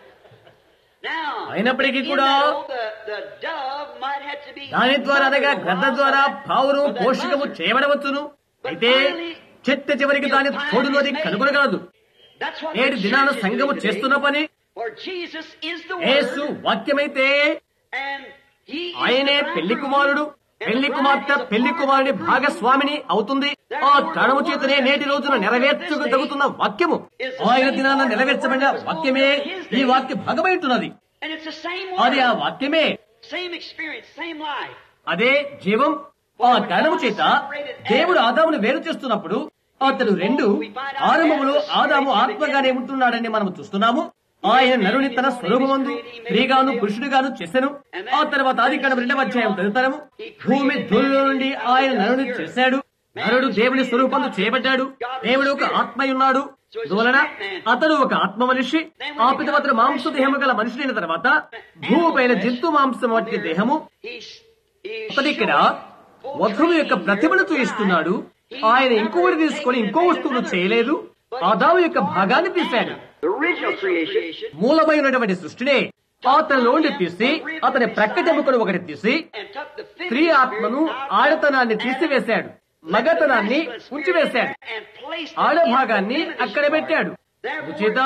now అయినప్పటికీ in కూడా that old, the, the dove might have to be దాని ద్వారా అనగా గ్రద్ద ద్వారా పావురం పోషకము చేయబడవచ్చును అయితే చెత్త చివరికి దాని తోడులోది కనుగొనగలదు That's what నేటి the దినాన church is సంఘము doing చేస్తున్న today. పని For Jesus is the Yesu word వాక్యమైతే and he is ఆయనే the పెళ్లి bridegroom, కుమారుడు and పెళ్లి the కుమార్తె bride is a పెళ్లి part కుమారుని of the భాగస్వామిని అవుతుంది ఆ కారణము చేతనే నేటి రోజున నెరవేర్చుకు తగుతున్న వాక్యము ఆయన దినాన నెరవేర్చబడిన వాక్యమే ఈ వాక్య భాగమై ఉంటున్నది And it's the same అది ఆ word, వాక్యమే same experience, same life. అదే జీవం ఆ కారణము చేత దేవుడు ఆదామును వేరు చేస్తున్నప్పుడు అతడు రెండు ఆరంభములో ఆదాము ఆత్మగానే ఉంటున్నాడని మనం చూస్తున్నాము ఆయన నరుని తన స్వరూపమందు స్త్రీగాను పురుషుడిగాను చేశాను ఆ తర్వాత ఆది కాండం రెండవ అధ్యాయం తదుతరము భూమి ధూళిలో నుండి ఆయన నరుని చేశాడు నరుడు దేవుని స్వరూపంలో చేయబడ్డాడు దేవుడు ఒక ఆత్మ ఉన్నాడు అందువలన అతడు ఒక ఆత్మ మనిషి ఆ పిత అతడు మాంస దేహము గల మనిషి అయిన తర్వాత భూమి పైన జంతు మాంసం వంటి దేహము He's, he's అతడు ఇక్కడ వధువు యొక్క ప్రతిభను చూపిస్తున్నాడు ఆయన ఇంకొకటి తీసుకొని ఇంకో వస్తువును చేయలేదు ఆదాము యొక్క భాగాన్ని తీశాడు the original creation మూలమైనటువంటి సృష్టినే అతనిలోండి తీసి అతని ప్రక్కటెముకను ఒకటి తీసి and took the స్త్రీ ఆత్మను ఆడతనాన్ని తీసివేశాడు మగతనాన్ని ఉంచివేశాడు ఆడ భాగాన్ని అక్కడ పెట్టాడు ఉచిత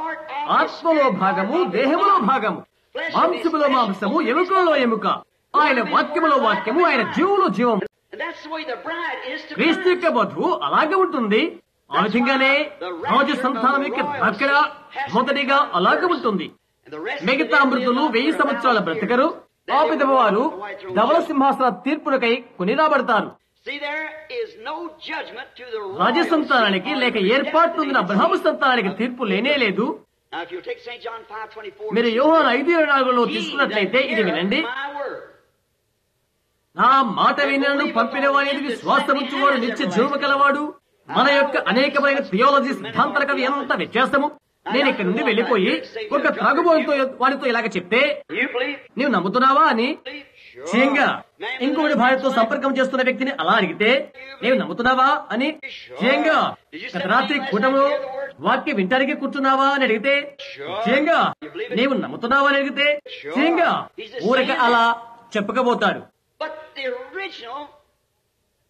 ఆత్మలో భాగము దేహములో భాగము మాంసములో మాంసము ఎముకలో ఎముక ఆయన వాక్యములో వాక్యము ఆయన జీవులో జీవం And that's the way the bride is to క్రీస్తు యొక్క వధువు అలాగే ఉంటుంది ఆ విధంగానే రాజు సంతానం యొక్క అక్కడ మొదటిగా అలాగే ఉంటుంది And the rest of మిగతా them అమృతులు live వెయ్యి for a సంవత్సరాల thousand బ్రతకరు years. ఆ Then విధవ they వారు go on the white throne ధవల judgment. సింహాసన తీర్పులకై కొనిరాబడతారు See, there is no judgment to the Raja royal సంతానానికి seed or లేక the ఏర్పాటు పొందిన అబ్రహాము predestinated సంతానానికి seed. తీర్పు లేనే లేదు Now, if you take St. John 5:24, మీరు it says, యోహాన్ ఐదు ఇరవై నాలుగులో "He తీసుకున్నట్లయితే that ఇది heareth వినండి my word." నా మాట వినను పంపిన వారికి విశ్వాసముచ్చువాడు నిత్య జీవము కలవాడు మన యొక్క అనేకమైన థియాలజీ సిద్ధాంతాలకు ఎంత వ్యత్యాసము నేను ఇక్కడ నుండి వెళ్ళిపోయి ఒక త్రాగుబోతుతో వాడితో ఇలాగ చెప్తే You believe? నీవు నమ్ముతున్నావా అని Sure. చేయంగా Man, ఇంకొకటి భార్యతో సంపర్కం చేస్తున్న వ్యక్తిని అలా అడిగితే నీవు నమ్ముతున్నావా అని చేయంగా గత రాత్రి కూటము వాక్యం వింటానికి కూర్చున్నావా అని అడిగితే చేయంగా నీవు నమ్ముతున్నావా అని అడిగితే చేయంగా ఊరిక అలా చెప్పకపోతాడు But the original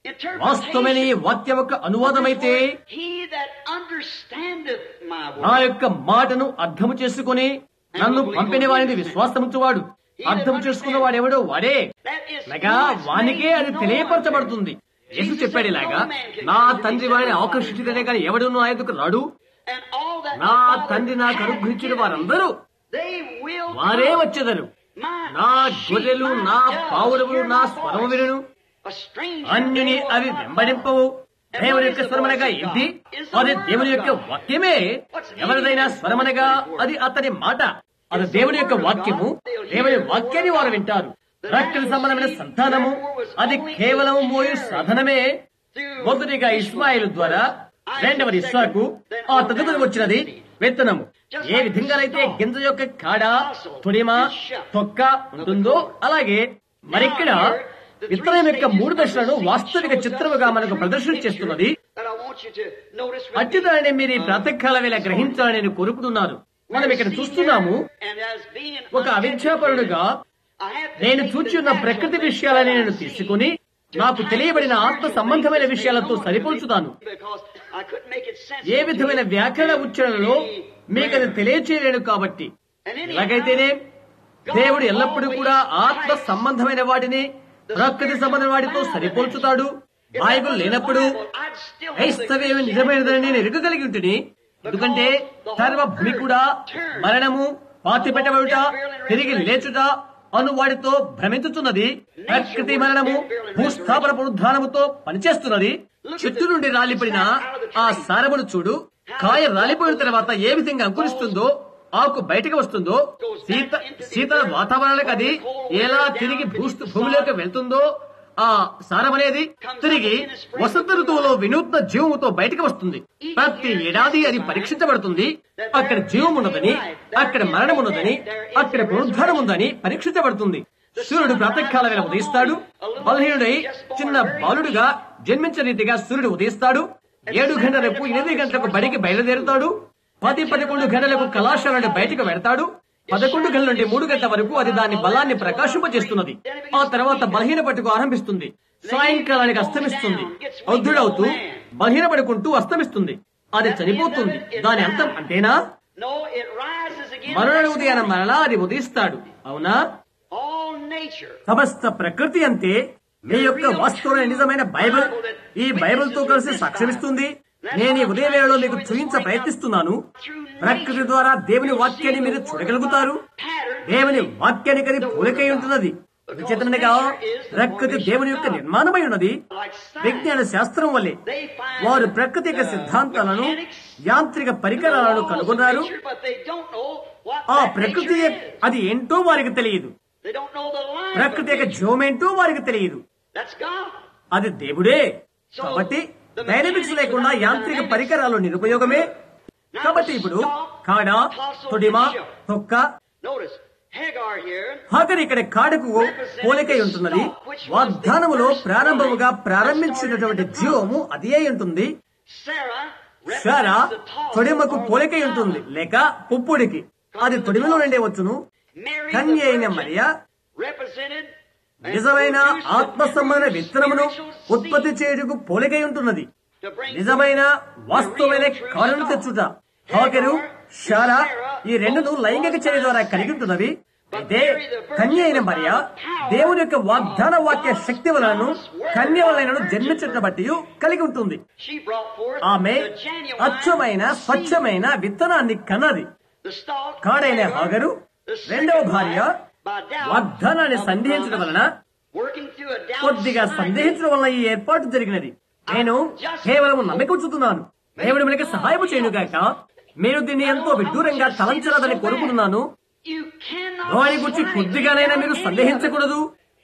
వాస్తవమైన ఈ వాక్యం యొక్క అనువాదమైతే He that understandeth my నా word. యొక్క మాటను అర్థము చేసుకుని నన్ను పంపిన వాడిని విశ్వాసముచ్చువాడు అర్థం చేసుకున్న వాడెవడో వాడే That is అనగా who is వానికే made అది known. తెలియపరచబడుతుంది యేసు చెప్పాడు ఇలాగా నా తండ్రి వారిని ఆకర్షించదనే కానీ ఎవడు నా ఎదుకు రాడు And all that నా the Father తండ్రి నాకు hath అనుగ్రహించిన given వారందరూ They will వారే come. వచ్చేదరు My నా sheep, గొర్రెలు my నా doves పావురములు hear నా my స్వరము voice. వినును A stranger అన్యుని they will అవి not వెంబడింపవు follow. దేవుని యొక్క స్వరమనగా ఏంటి అది దేవుని యొక్క వాక్యమే ఎవరిదైనా స్వరమనగా అది అతని మాట అది దేవుని యొక్క వాక్యము దేవుని వాక్యాన్ని వారు వింటారు రక్త సంబంధమైన సంతానము అది కేవలం మోయు సాధనమే మొదటిగా ఇస్మాయిల్ ద్వారా రెండవది ఇస్సాకు ఆ తదుపరి వచ్చినది విత్తనము ఏ విధంగానైతే గింజ యొక్క కాడ తొడిమ తొక్క ఉంటుందో అలాగే మరిక్కడ విత్తనం యొక్క మూడు దశలను వాస్తవిక చిత్రముగా మనకు ప్రదర్శన చేస్తున్నది That I want you to notice with అట్టి me. దానిని మీరు ఈ ప్రాతకాల వేళ గ్రహించాలని నేను కోరుకుంటున్నాను మనం ఇక్కడ చూస్తున్నాము And as being ఒక అవిద్యాపరుడుగా I have to నేను take చూచి the ఉన్న natural ప్రకృతి things విషయాలని that I నేను see తీసుకుని to నాకు tie తెలియబడిన the ఆత్మ spiritual సంబంధమైన things that విషయాలతో they know సరిపోల్చుతాను because I couldn't make it sense A to విధమైన you. వ్యాకరణ ఉచ్చారణలో మీకు అది తెలియచేయలేను కాబట్టి And anyhow, ఎలాగైతేనే దేవుడు ఎల్లప్పుడూ కూడా ఆత్మ సంబంధమైన వాటిని ప్రకృతి సంబంధమైన వాటితో సరిపోల్చుతాడు బైబిల్ లేనప్పుడు I'd still have the క్రైస్తవ్యం నిజమైనదని నేను ఎరుగగలిగి ఉంటుంది ఎందుకంటే సర్వభూమి కూడా మరణము పాతి పెట్టబడుట తిరిగి లేచుట అను వాడితో భ్రమించుతున్నది ప్రకృతి మరణము భూస్థాపన పునరుద్ధానముతో పనిచేస్తున్నది చెట్టు నుండి రాలిపడిన ఆ సారమును చూడు కాయ రాలిపోయిన తర్వాత ఏ విధంగా అంకురిస్తుందో ఆకు బయటకు వస్తుందో శీత శీతల వాతావరణానికి అది ఎలా తిరిగి భూస్థ భూమిలోకి వెళ్తుందో ఆ సారం అనేది తిరిగి వసంత ఋతువులో వినూత్న జీవముతో బయటకు వస్తుంది ప్రతి ఏడాది అది పరీక్షించబడుతుంది అక్కడ జీవం ఉన్నదని అక్కడ మరణం ఉన్నదని అక్కడ పునరుద్ధానం ఉందని పరీక్షించబడుతుంది సూర్యుడు ప్రాతకాల వేళ ఉదయిస్తాడు బలహీనుడై చిన్న బాలుడుగా జన్మించిన రీతిగా సూర్యుడు ఉదయిస్తాడు ఏడు గంటలకు ఎనిమిది గంటలకు బడికి బయలుదేరుతాడు పది పదకొండు గంటలకు కళాశాల నుండి బయటకు వెడతాడు పదకొండు గంటల నుండి మూడు గంటల వరకు అది దాని బలాన్ని ప్రకాశింపజేస్తున్నది ఆ తర్వాత బలహీన పట్టుకు ఆరంభిస్తుంది సాయంకాలానికి అస్తమిస్తుంది వృద్ధుడవుతూ బలహీన పడుకుంటూ అస్తమిస్తుంది అది చనిపోతుంది దాని అంతం అంటేనా No, it rises again. మరణ ఉదయాన మరలా అది ఉదయిస్తాడు అవునా All nature. సమస్త ప్రకృతి అంతే మీ యొక్క వాస్తవమైన నిజమైన బైబిల్ ఈ బైబిల్ తో కలిసి సాక్ష్యమిస్తుంది నేను ఈ ఉదయ వేళలో మీకు చూపించ ప్రయత్నిస్తున్నాను ప్రకృతి ద్వారా దేవుని వాక్యాన్ని మీరు చూడగలుగుతారు దేవుని వాక్యానికి అది పూలకై ఉంటున్నది విచిత్రమనగా ప్రకృతి దేవుని యొక్క నిర్మాణమై ఉన్నది విజ్ఞాన శాస్త్రం వల్లే వారు ప్రకృతి యొక్క సిద్ధాంతాలను యాంత్రిక పరికరాలను కనుగొన్నారు But they don't know what ఆ that ప్రకృతి nature is. అది ఏంటో వారికి తెలియదు They don't know the line. ప్రకృతి యొక్క జీవమేంటో వారికి తెలియదు That's God. అది దేవుడే కాబట్టి డైనమిక్స్ లేకుండా యాంత్రిక పరికరాలు నిరుపయోగమే కాబట్టి ఇప్పుడు కాడ తొడిమ తొక్క Notice, Hagar here హాగర్ ఇక్కడ కాడకు పోలికై ఉంటున్నది వాగ్దానములో ప్రారంభముగా ప్రారంభించినటువంటి జీవము అది అయి ఉంటుంది Sarah Sarah represents the tall తొడిమకు or పోలికై the ఉంటుంది olive. లేక పుప్పుడికి అది తొడిమలో నుండే వచ్చును Mary, కన్య the అయిన virgin, మరియ represented and నిజమైన produced the ఆత్మ సంబంధ true విత్తనమును spiritual ఉత్పత్తి seed చేయుటకు పోలికై ఉంటున్నది to bring నిజమైన వాస్తవమైన కారణం తెచ్చుట హాగరు షారా ఈ రెండును లైంగిక చర్య ద్వారా కలిగి ఉంటున్నవి అయితే కన్య అయిన మరియ దేవుని యొక్క వాగ్దాన వాక్య శక్తి వలన కన్య వలన జన్మించుట బట్టి కలిగి ఉంటుంది She brought forth ఆమె the genuine అచ్చమైన seed. స్వచ్ఛమైన విత్తనాన్ని కన్నది The stalk కాడైన Hagar, Hagar the రెండవ second భార్య wife, by doubt వాగ్దానాన్ని of the సందేహించడం promise, వలన working through a doubt కొద్దిగా slightly, సందేహించడం వలన ఈ ఏర్పాటు జరిగినది నేను కేవలం నమ్మిక ఉంచుతున్నాను దేవుడు మనకి సహాయం చేయనుగాక మీరు దీన్ని ఎంతో విడ్డూరంగా తలంచరాదని కోరుకుంటున్నాను You cannot వారి గురించి slightly కొద్దిగానైనా మీరు doubt any of it. సందేహించకూడదు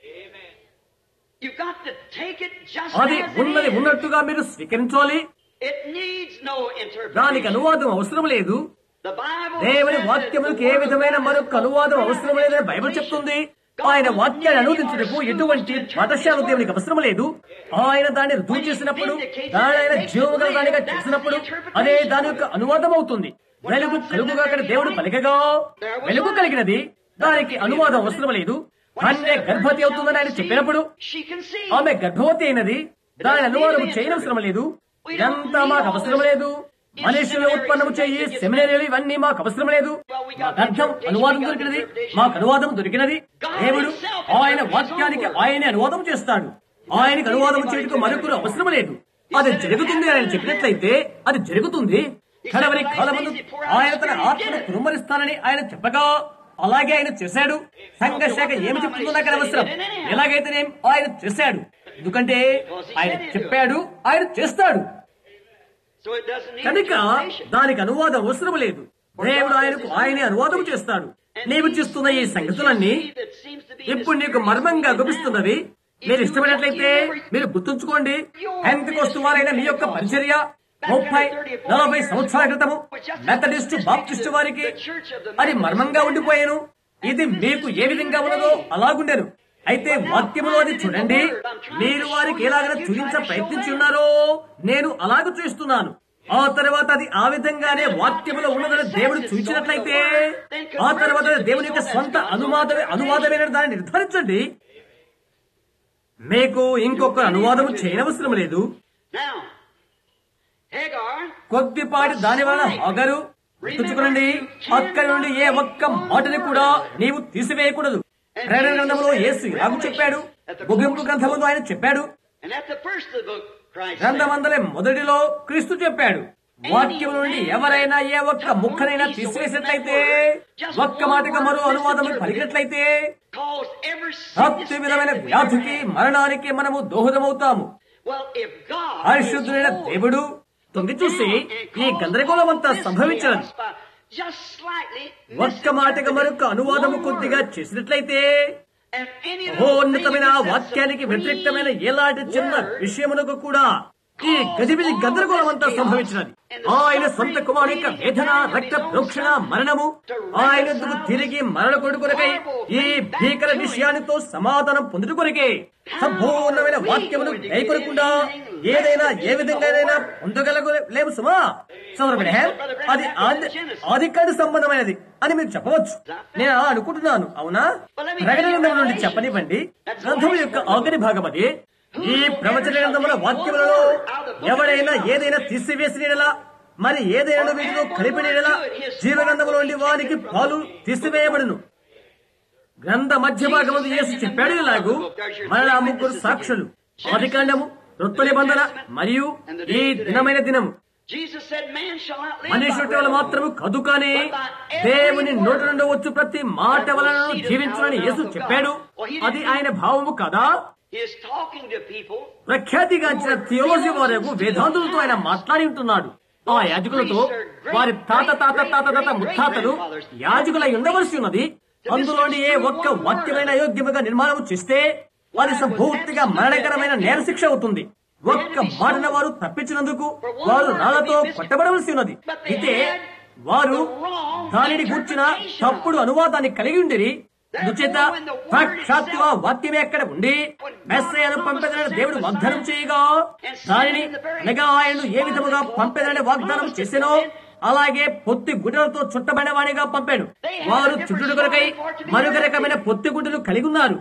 You've got to take it just అది as it ఉన్నది is. ఉన్నట్టుగా మీరు స్వీకరించాలి It needs no దానికి interpretation. అనువాదం అవసరం లేదు The Bible దేవుని says that వాక్యములకు the A word విధమైన of మరొక God అనువాదం is అవసరం లేదని బైబిల్ చెప్తుంది ఆయన వాక్యాన్ని అనువదించుటకు ఎటువంటి పాఠశాల దేవునికి అవసరం లేదు ఆయన దాన్ని రుజువు చేసినప్పుడు దాని ఆయన జీవగల దానిగా చేసినప్పుడు అదే దాని యొక్క అనువాదం అవుతుంది వెలుగు కలుగుగా దేవుడు పలికగా వెలుగు కలిగినది దానికి అనువాదం అవసరం లేదు కన్య గర్భవతి అవుతుందని ఆయన చెప్పినప్పుడు She conceived. ఆమె గర్భవతి అయినది దాని అనువాదం చేయనవసరం లేదు ఇదంతా మాకు అవసరం లేదు మనుషులు ఉత్పన్నము చేయి సెమినరీలు ఇవన్నీ మాకు అవసరం లేదు మాకు అర్థం అనువాదం దొరికినది మాకు అనువాదం దొరికినది దేవుడు ఆయన వాక్యానికి ఆయనే అనువాదం చేస్తాడు ఆయనకు అనువాదం చేయడానికి మరొకరు అవసరం లేదు అది జరుగుతుంది అని ఆయన చెప్పినట్లయితే అది జరుగుతుంది కడవరి కాలమందు ఆయన తన ఆత్మను కురుమరిస్తానని ఆయన చెప్పగా అలాగే ఆయన చేశాడు సంఘశాఖ ఏమి చెప్తుందో నాకు అవసరం ఎలాగైతేనే ఆయన చేశాడు ఎందుకంటే ఆయన చెప్పాడు ఆయన చేస్తాడు So it doesn't need కనుక translation. దానికి అనువాదం అవసరం లేదు దేవుడు ఆయనకు ఆయనే అనువాదం చేస్తాడు నీవు చూస్తున్న ఈ సంగతులన్నీ That seems to be ఇప్పుడు నీకు మర్మంగా గుపిస్తున్నవి మీరు ఇష్టమైనట్లయితే మీరు గుర్తుంచుకోండి ఎంతకొస్తు వారైన మీ యొక్క పరిచర్య ముప్పై నలభై సంవత్సరాల క్రితము మెథడిస్టు బాప్టిస్టు వారికి అది మర్మంగా ఉండిపోయాను ఇది మీకు ఏ విధంగా ఉన్నదో అలాగుండెను అయితే వాక్యములో అది చూడండి మీరు వారికి ఎలాగైనా చూపించ ప్రయత్నించి ఉన్నారో నేను అలాగ చూస్తున్నాను ఆ తర్వాత అది ఆ విధంగానే వాక్యములో ఉన్నదని దేవుడు చూపించినట్లయితే ఆ తర్వాత అది దేవుని యొక్క స్వంత అనువాదమే అనువాదమైన దాన్ని నిర్ధారించండి మీకు ఇంకొక అనువాదం చేయనవసరం లేదు Now, Hagar కొద్దిపాటి దాని వలన హాగరు గుర్తుంచుకోనండి అక్కడి నుండి ఏ ఒక్క మాటని కూడా నీవు తీసివేయకూడదు ప్రేరణ గ్రంథంలో యేసు ఇలాగూ చెప్పాడు ముగింపు గ్రంథములో ఆయన చెప్పాడు And at the first of the book, Christ said, గ్రంథమందలే మొదటిలో క్రీస్తు చెప్పాడు వాక్యం నుండి ఎవరైనా ఏ ఒక్క ముక్కనైనా తీసివేసినట్లయితే ఒక్క మాటగా మరో అనువాదం పలికినట్లయితే caused every ప్రతి sickness విధమైన and వ్యాధికి మరణానికి మనము దోహదమవుతాము Well, if God పరిశుద్ధుడైన దేవుడు తొంగి చూసి ఈ గందరగోళం అంతా సంభవించదు just slightly ఒక్క మాటగా మరొక అనువాదము కొద్దిగా చేసినట్లయితే and any మహోన్నతమైన ఆ వాక్యానికి వ్యతిరేక్తమైన ఎలాంటి చిన్న విషయమునకు కూడా ఈ గజిబిజి గందరగోళం అంతా సంభవించినది ఆయన సొంత కుమారు యొక్క వేదన రక్త ప్రోక్షణ మరణము ఆయన ఎందుకు తిరిగి మరణ కొడుకునకై ఈ భీకర విషయానితో సమాధానం పొందుట కొరకే సంపూర్ణమైన వాక్యమును గైకొనకుండా ఏదైనా ఏ విధంగానైనా పొందగలగలేము సుమా సోదరుడు అది ఆది- ఆదికాండ సంబంధమైనది అని మీరు చెప్పవచ్చు నేను అలా అనుకుంటున్నాను అవునా ప్రకటన గ్రంథం నుండి చెప్పనివ్వండి గ్రంథం యొక్క ఆఖరి భాగం అది ఈ ప్రవచన గ్రంథముల వాక్యములలో ఎవడైనా ఏదైనా తీసివేసినలా మరి ఏదైనా వీటిలో కలిపినలా జీవగ్రంథములోని వారికి పాలు తీసివేయబడును గ్రంథ మధ్య భాగమందు యేసు చెప్పాడు ఇలాగూ మరలా ముగ్గురు సాక్షులు ఆదికాండము రొత్త నిబంధన మరియు ఈ దినమైన దినము Jesus said, Man shall not live మనిషి by వల్ల bread మాత్రము కదు కానీ దేవుని నోటి నుండి వచ్చు ప్రతి మాట వలన జీవించునని యేసు చెప్పాడు అది ఆయన భావము కదా He is talking to people ప్రఖ్యాతిగాంచిన థియోలజీ వారు వేదాంతులతో ఆయన మాట్లాడి ఉంటున్నాడు ఆ యాజకులతో వారి తాత తాత తాత తాత ముత్తాతలు యాజకులై ఉండవలసి ఉన్నది అందులోని ఏ ఒక్క వాక్యమైన అయోగ్యముగా నిర్మాణం చేస్తే వారి సంపూర్తిగా మరణకరమైన నేర శిక్ష అవుతుంది ఒక్క మాటన వారు తప్పించినందుకు వారు రాళ్లతో కొట్టబడవలసి ఉన్నది అయితే వారు దానిని కూర్చిన తప్పుడు అనువాదాన్ని కలిగి ఉండిరి అందుచేత సాక్షాత్తుగా వాక్యమే అక్కడ ఉండి మెస్సయ్యను పంపెదనని దేవుడు వాగ్దానం చేయగా దానిని అనగా ఆయనను ఏ విధముగా పంపెదనని వాగ్దానం చేసెనో అలాగే పొత్తి గుడ్డలతో చుట్టబడిన వాడిగా పంపాడు వారు చుట్టుడు కొరకై మరొక రకమైన పొత్తి గుడ్డలు కలిగి ఉన్నారు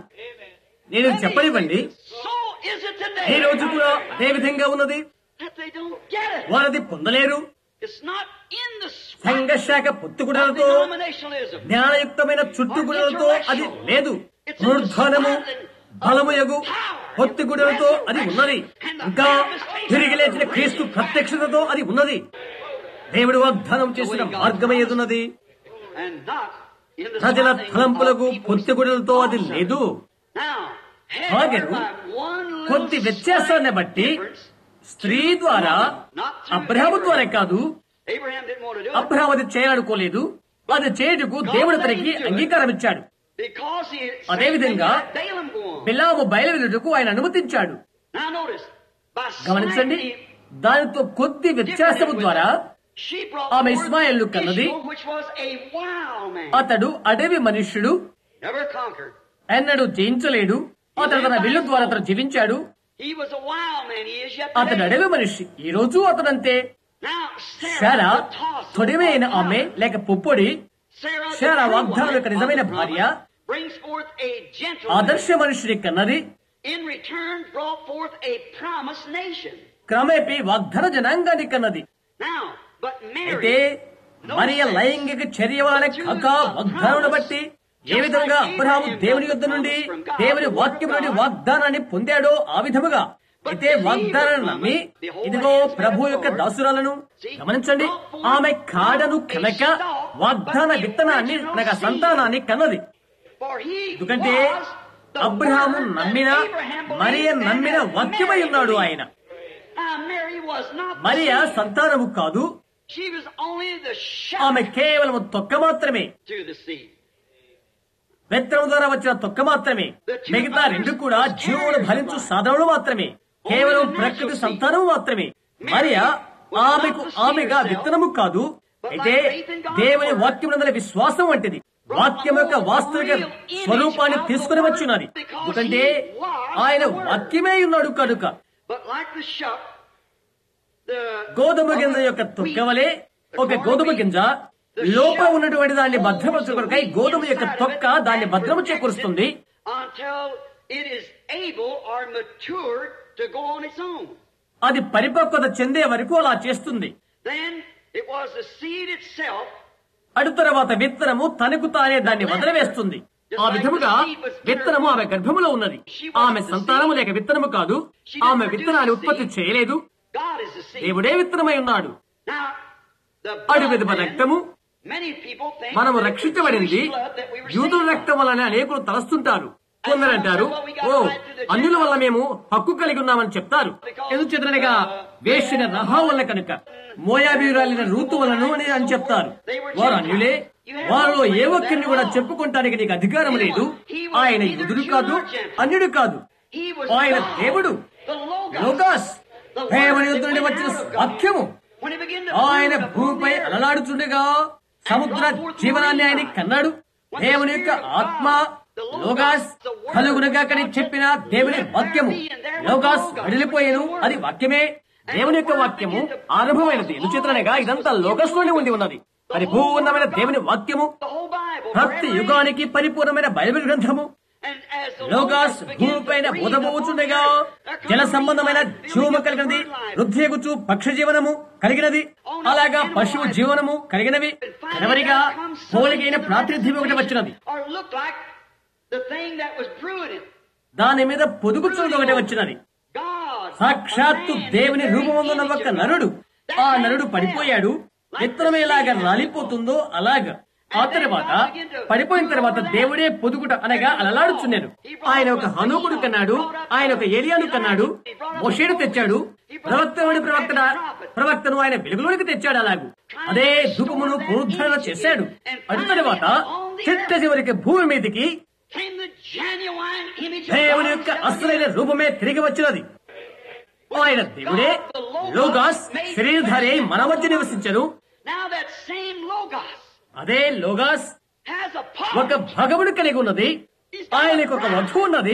నేను చెప్పనివ్వండి So is it today. ఈ రోజు కూడా అదే విధంగా ఉన్నది That they don't get it. వారది పొందలేరు It's not in the సంఘశాఖ పొత్తుగుడలతో denominationalism. జ్ఞానయుక్తమైన చుట్టుగుడలతో అది లేదు పునరుద్ధానము బలముయగు పొత్తిగుడలతో అది ఉన్నది ఇంకా తిరిగి లేచిన క్రీస్తు ప్రత్యక్షతతో అది ఉన్నది దేవుడు వాగ్దానం చేసిన మార్గమే ఏదున్నది And not in the ప్రజల swaddling తలంపులకు of people's పొత్తిగుడలతో అది లేదు Now, Hagar by one little కొద్ది వ్యత్యాసాన్ని slight బట్టి difference, స్త్రీ ద్వారా అబ్రహాము ద్వారా కాదు Abraham didn't want to do it Abraham అది చేయాలనుకోలేదు అది చేయుటకు దేవుడు తనకి అంగీకారం ఇచ్చాడు because he అదేవిధంగా Balaam go on. బిలాము బయలువెళ్ళుటకు ఆయన అనుమతించాడు Now notice, by గమనించండి slightly దానితో కొద్ది వ్యత్యాసము ద్వారా she brought ఆమె forth ఇస్మాయేలును కన్నది. Ishmael, which was a wild man, అతడు అడవి మనుష్యుడు never conquered. ఎన్నడూ జయించలేడు అతడు తన విల్లు ద్వారా అతను జీవించాడు He was a wild man. He is yet అతడు today. అడవి మనిషి ఈ రోజు అతడంతే Now, Sarah Sarah, the toss తొడిమైన ఆమె లేక పుప్పొడి Sarah, the శారా true వాగ్దానం wife యొక్క నిజమైన of the భార్య promise, brings forth a gentleman ఆదర్శ మనుషుని కన్నది in return brought forth a promised nation. క్రమేపీ వాగ్దాన జనాంగాన్ని కన్నది Now, but అయితే Mary, మరియ లైంగిక చర్య వలన కాక వాగ్దానం బట్టి ఏ విధంగా అబ్రహాము దేవుని యొద్ద నుండి దేవుని వాక్యం నుండి వాగ్దానాన్ని పొందాడో ఆ విధముగా అయితే వాగ్దానాన్ని నమ్మి ఇదిగో ప్రభు యొక్క దాసురాలను గమనించండి ఆమె కాడను కనుక వాగ్దాన విత్తనాన్ని అనగా సంతానాన్ని కన్నది for he ఎందుకంటే was the Abraham word that నమ్మిన Abraham believed మరియ and నమ్మిన that వాక్యమై Mary ఉన్నాడు believed. ఆయన Now, Mary was not the Maria seed. సంతానము కాదు She was only the ఆమె shout కేవలం తొక్క మాత్రమే to the seed. విత్తనం ద్వారా వచ్చిన తొక్క మాత్రమే మిగతా రెండు కూడా జీవుడు భరించు సాధనలు మాత్రమే కేవలం ప్రకృతి సంతానము మాత్రమే మరియ ఆమెకు ఆమెగా విత్తనము కాదు అయితే దేవుని వాక్యం నందల విశ్వాసం వంటిది వాక్యం యొక్క వాస్తవిక స్వరూపాన్ని తీసుకుని వచ్చున్నది ఎందుకంటే ఆయన వాక్యమే ఉన్నాడు కనుక But like the shuck, the గోధుమ గింజ యొక్క తొక్క వలె ఒక గోధుమ గింజ లోపల ఉన్నటువంటి దాన్ని భద్రపరచుకొరకై గోధుమ యొక్క తొక్క దాన్ని భద్రము చేకూరుస్తుంది until it is able or matured to go on its own. అది పరిపక్వత చెందే వరకు అలా చేస్తుంది Then it was the seed itself అడు తర్వాత విత్తనము తనకు తానే దాన్ని వదిలివేస్తుంది ఆ విధముగా విత్తనము ఆమె గర్భములో ఉన్నది ఆమె సంతానము లేక విత్తనము కాదు ఆమె విత్తనాన్ని ఉత్పత్తి చేయలేదు God is the seed. దేవుడే విత్తనమై ఉన్నాడు Now, the అడు blood విధమ then, రక్తము many people think మనము that it was రక్షించబడింది Jewish blood that we were యూదుల saved రక్తం వలన అనేకులు తలస్తుంటారు కొందరంటారు ఓ అన్యుల వల్ల మేము హక్కు కలిగి ఉన్నామని చెప్తారు ఎందుచేతనగా వేసిన రహా వల్ల కనుక మోయాబీరాలిన రూతు వలన అని అని చెప్తారు వారు అన్యులే వారిలో ఏ ఒక్కరిని కూడా చెప్పుకుంటానికి నీకు అధికారం లేదు ఆయన యుదుడు కాదు అన్యుడు కాదు He was ఆయన God, దేవుడు the Logos, లోకాస్ the word దేవుని that యుద్ధ నుండి went వచ్చిన out of God. వాక్యము When he began to ఆయన move upon భూమిపై the earth, అలలాడుచుండగా సముద్ర జీవనాన్ని ఆయన కన్నాడు దేవుని యొక్క ఆత్మ లోగాస్ కలుగునగా కని చెప్పిన దేవుని వాక్యము లోగాస్ వడిలిపోయేను అది వాక్యమే దేవుని యొక్క వాక్యము ఆరంభమైనది ఎందుచేతనగా ఇదంతా లోకస్ లోనే ఉండి ఉన్నది పరిపూర్ణమైన దేవుని వాక్యము the whole Bible, ప్రతి forever యుగానికి పరిపూర్ణమైన బైబిల్ గ్రంథము And as the Logos Logos began భూమిపైన to breathe బోధపోవచ్చుండగా upon the earth, there comes జల a సంబంధమైన revival, జీవము building కలిగినది of bird life. వృద్ధిగుచు పక్ష జీవనము కలిగినది అలాగా పశువు జీవనము కలిగినవి చివరిగా పోలికైన ప్రాతినిధ్యం ఒకటి వచ్చినది Or looked like the thing that was brewing it. దాని మీద పొదుగుచున్నది ఒకటి వచ్చినది God, సాక్షాత్తు a man, దేవుని the very రూపమున్న image ఒక of God. నరుడు That ఆ man నరుడు fell. పడిపోయాడు విత్తనం ఎలాగా రాలిపోతుందో అలాగా ఆ తర్వాత పడిపోయిన తర్వాత దేవుడే పొదుగుట అనగా అలలాడుచున్నాడు ఆయన ఒక హనోకుడు కన్నాడు ఆయన ఒక ఏలియాను కన్నాడు మోషేడు తెచ్చాడు ప్రవక్తనుడి ప్రవక్త ప్రవక్తను ఆయన వెలుగులోనికి తెచ్చాడు అలాగు అదే ధూపమును పునరుద్ధరణ చేశాడు అటు తర్వాత చిట్ట చివరికి భూమి మీదకి Came the genuine image of దేవుని God యొక్క himself అసలైన again. రూపమే తిరిగి వచ్చినది ఆయన దేవుడే లోగాస్ శరీరధారి అయి మన మధ్య నివసించను Now that same Logos అదే లోగాస్ has a ఒక part. భగవుడు కలిగి ఉన్నది ఆయనకు ఒక వధువు ఉన్నది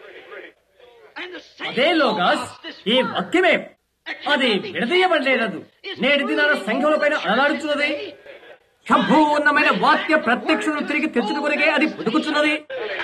And the same అదే లోగాస్ Logos, this ఈ word, వాక్యమే అది విడదీయబడలేదు నేటి దినాల సంఘముల పైన అలలాడుచున్నది సంపూర్ణమైన వాక్య ప్రత్యక్షను తిరిగి తెచ్చుకునిగే అది పుదుకుచున్నది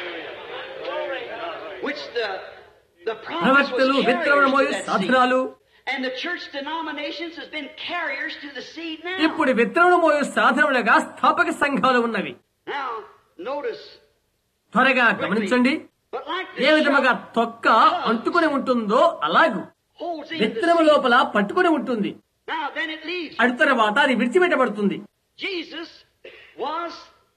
which the the prophets ప్రవక్తలు was విత్తనమును మోయు carriers to that seed. సాధనాలు And the church denominations has been carriers to the seed now. ఇప్పుడు విత్తనమును మోయు సాధనములుగా స్థాపక సంఘాలు ఉన్నవి Now, notice, త్వరగా గమనించండి but like ఏ this విధముగా shuck తొక్క అంటుకుని ఉంటుందో అలాగు holds in the విత్తనము seed. లోపల పట్టుకుని ఉంటుంది Now, then it leaves. అటు తర్వాత అది విడిచిపెట్టబడుతుంది Jesus was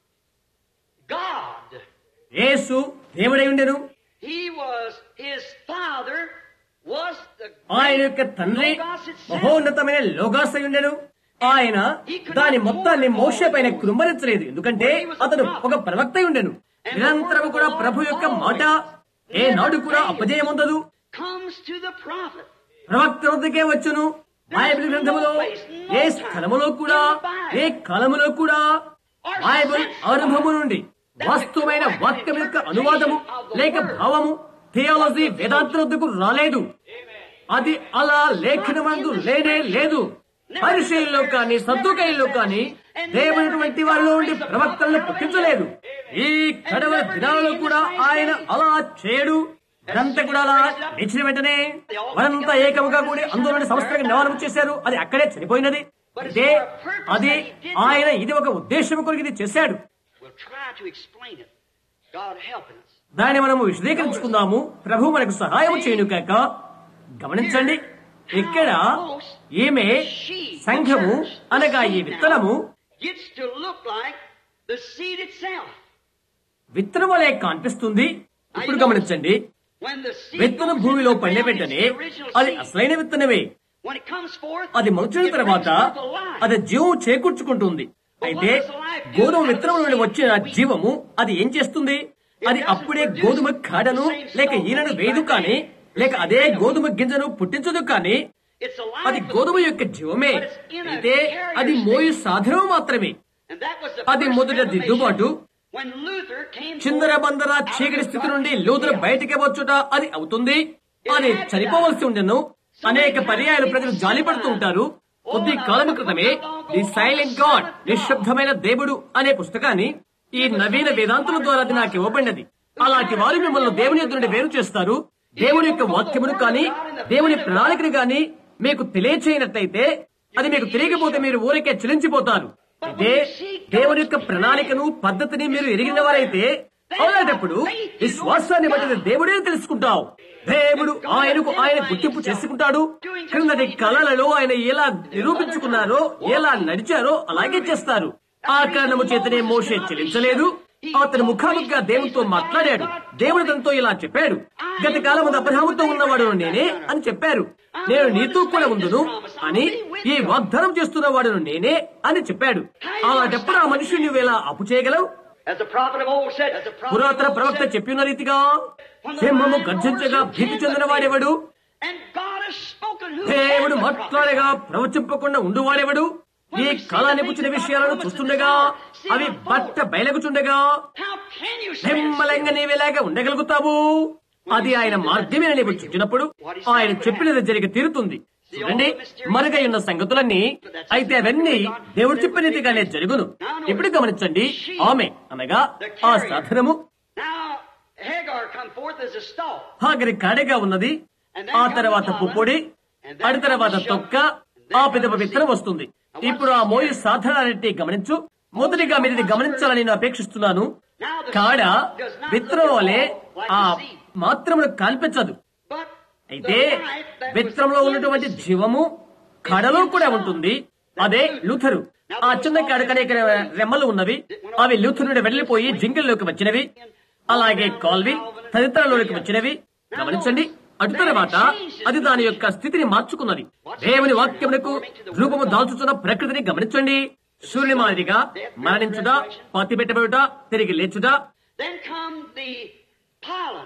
God. యేసు దేవుడై ఉండెను He was, his father was the ఆయన great యొక్క తండ్రి Logos itself. మహోన్నతమైన లోగాస ఉండెను ఆయన దాని మొత్తాన్ని మోషే పైన కృమ్మరించలేదు ఎందుకంటే అతను ఒక ప్రవక్త అయి ఉండెను నిరంతరము కూడా ప్రభు యొక్క మాట ఏ నాడు కూడా అపజయం ఉండదు comes to the prophet. ప్రవక్త వద్దకే వచ్చును బైబిల్ గ్రంథములో ఏ స్థలములో కూడా ఏ కాలములో కూడా బైబిల్ ఆరంభము నుండి వాస్తవమైన వాక్యం యొక్క అనువాదము లేక భావము థియాలజీ వేదాంత వద్దకు రాలేదు అది అలా లేఖనమందు లేనే లేదు పరిశీలిలో కానీ సర్దుకాయల్లో కానీ దేవునటువంటి వారిలో ఉండి ప్రవక్తలను పుట్టించలేదు ఈ కడవ దినాలలో కూడా ఆయన అలా చేయడు అదంతా కూడా అలా లేచిన వెంటనే వారంతా ఏకముగా కూడి అందులోని సంస్థలకు నివారణ చేశారు అది అక్కడే చనిపోయినది అయితే అది ఆయన ఇది ఒక ఉద్దేశం కొరకు ఇది చేశాడు We'll try to explain it. God helping us. దాన్ని మనము విశదీకరించుకుందాము ప్రభు మనకు సహాయం చేయను కాక గమనించండి ఇక్కడ ఈమె సంఘము అనగా ఈ విత్తనము Gets to look like the seed itself. విత్తనం వలె కనిపిస్తుంది ఇప్పుడు గమనించండి When the seed విత్తనం goes భూమిలో into the పడిన ground, వెంటనే it's the original అది seed. అసలైన విత్తనమే When it comes forth, అది మొలిచిన it తర్వాత brings forth a life. అది జీవం చేకూర్చుకుంటుంది అయితే గోధుమ విత్తనం నుండి వచ్చిన జీవము అది ఏం చేస్తుంది అది అప్పుడే గోధుమ కాడను లేక ఈనను వేయదు కానీ లేక అదే గోధుమ గింజను పుట్టించదు కానీ It's a life అది of- గోధుమ యొక్క జీవమే అయితే అది మోయు సాధనం మాత్రమే And that was the అది first మొదట revelation దిద్దుబాటు when Luther came చిందర forth బందర out of చీకటి the స్థితి నుండి darkness లూతురు of hell. బయటికి వచ్చుట అది అవుతుంది అది చనిపోవలసి ఉండను అనేక పర్యాయాలు ప్రజలు జాలిపడుతూ ఉంటారు కొద్ది కాలం క్రితమే ది సైలెంట్ గాడ్ నిశ్శబ్దమైన దేవుడు అనే పుస్తకాన్ని ఈ నవీన వేదాంతుల ద్వారా అది నాకు ఇవ్వబడినది అలాంటి వారు మిమ్మల్ని దేవుని ఎదురుండి వేరు చేస్తారు దేవుని యొక్క వాక్యమును కానీ దేవుని ప్రణాళికను కానీ మీకు తెలియచేయనట్లయితే అది మీకు తెలియకపోతే మీరు ఊరికే చెలించిపోతారు అయితే దేవుని యొక్క ప్రణాళికను పద్ధతిని మీరు ఎరిగిన వారైతే అలాంటప్పుడు విశ్వాసాన్ని బట్టి దేవుడే తెలుసుకుంటావు దేవుడు ఆయనకు ఆయన గుర్తింపు చేసుకుంటాడు క్రిందటి కళలలో ఆయన ఎలా నిరూపించుకున్నారో ఎలా నడిచారో అలాగే చేస్తారు ఆ కారణము చేతనే మోషే చెల్లించలేదు అతను ముఖాముఖిగా దేవునితో మాట్లాడాడు దేవుడు తనతో ఇలా చెప్పాడు గత కాలం అబ్రహాముతో ఉన్నవాడు నేనే అని చెప్పారు నేను నీతో కూడా ఉందును అని ఈ వాగ్దానం చేస్తున్న వాడును నేనే అని చెప్పాడు అలాంటప్పుడు ఆ మనిషిని నువ్వు ఎలా అప్పు చేయగలవు As the prophet of old said, as the prophet పురాతన of old ప్రవక్త said, చెప్పిన రీతిగా సింహము గర్జించగా భీతి చెందిన వాడెవడు and God has spoken who దేవుడు can but మాట్లాడగా ప్రవచింపకుండా ఉండువాడెవడు ఈ కాలాన్ని పుచ్చిన విషయాలను చూస్తుండగా అవి బట్ట బయలగుచుండగా How can you stand నిమ్మలంగా నీవేలాగా ఉండగలుగుతావు అది ఆయన మార్గమే నీవు చూచినప్పుడు ఆయన చెప్పినది జరిగి తీరుతుంది చూడండి మరుగై ఉన్న సంగతులన్నీ అయితే అవన్నీ దేవుడు చెప్పిన రీతిగానే జరుగును ఇప్పుడు గమనించండి ఆమె అనగా ఆ సాధనము Now Hagar come forth as a stalk. హాగరి కాడగా ఉన్నది ఆ తర్వాత పుప్పొడి అడి తర్వాత తొక్క ఆ పెదవ విత్తనం వస్తుంది ఇప్పుడు ఆ మోయి సాధనాలన్నింటినీ గమనించు మొదటిగా మీరు ఇది గమనించాలని నేను అపేక్షిస్తున్నాను కాడ విత్తనం వలె ఆ మాత్రమును కల్పించదు But అయితే విత్తనంలో ఉన్నటువంటి జీవము కడలో కూడా ఉంటుంది అదే లూథరు ఆ చిన్న కాడకనే ఇక్కడ రెమ్మలు ఉన్నవి అవి లూథరు నుండి వెళ్లిపోయి జింగిల్లోకి వచ్చినవి అలాగే కాల్వి తదితరలోకి వచ్చినవి గమనించండి అటు తర్వాత అది దాని యొక్క స్థితిని మార్చుకున్నది దేవుని వాక్యమునకు రూపము దాల్చుతున్న ప్రకృతిని గమనించండి సూర్యుని మాదిరిగా మరణించుట పత్తి పెట్టబడుట తిరిగి లేచుట then come the pollen.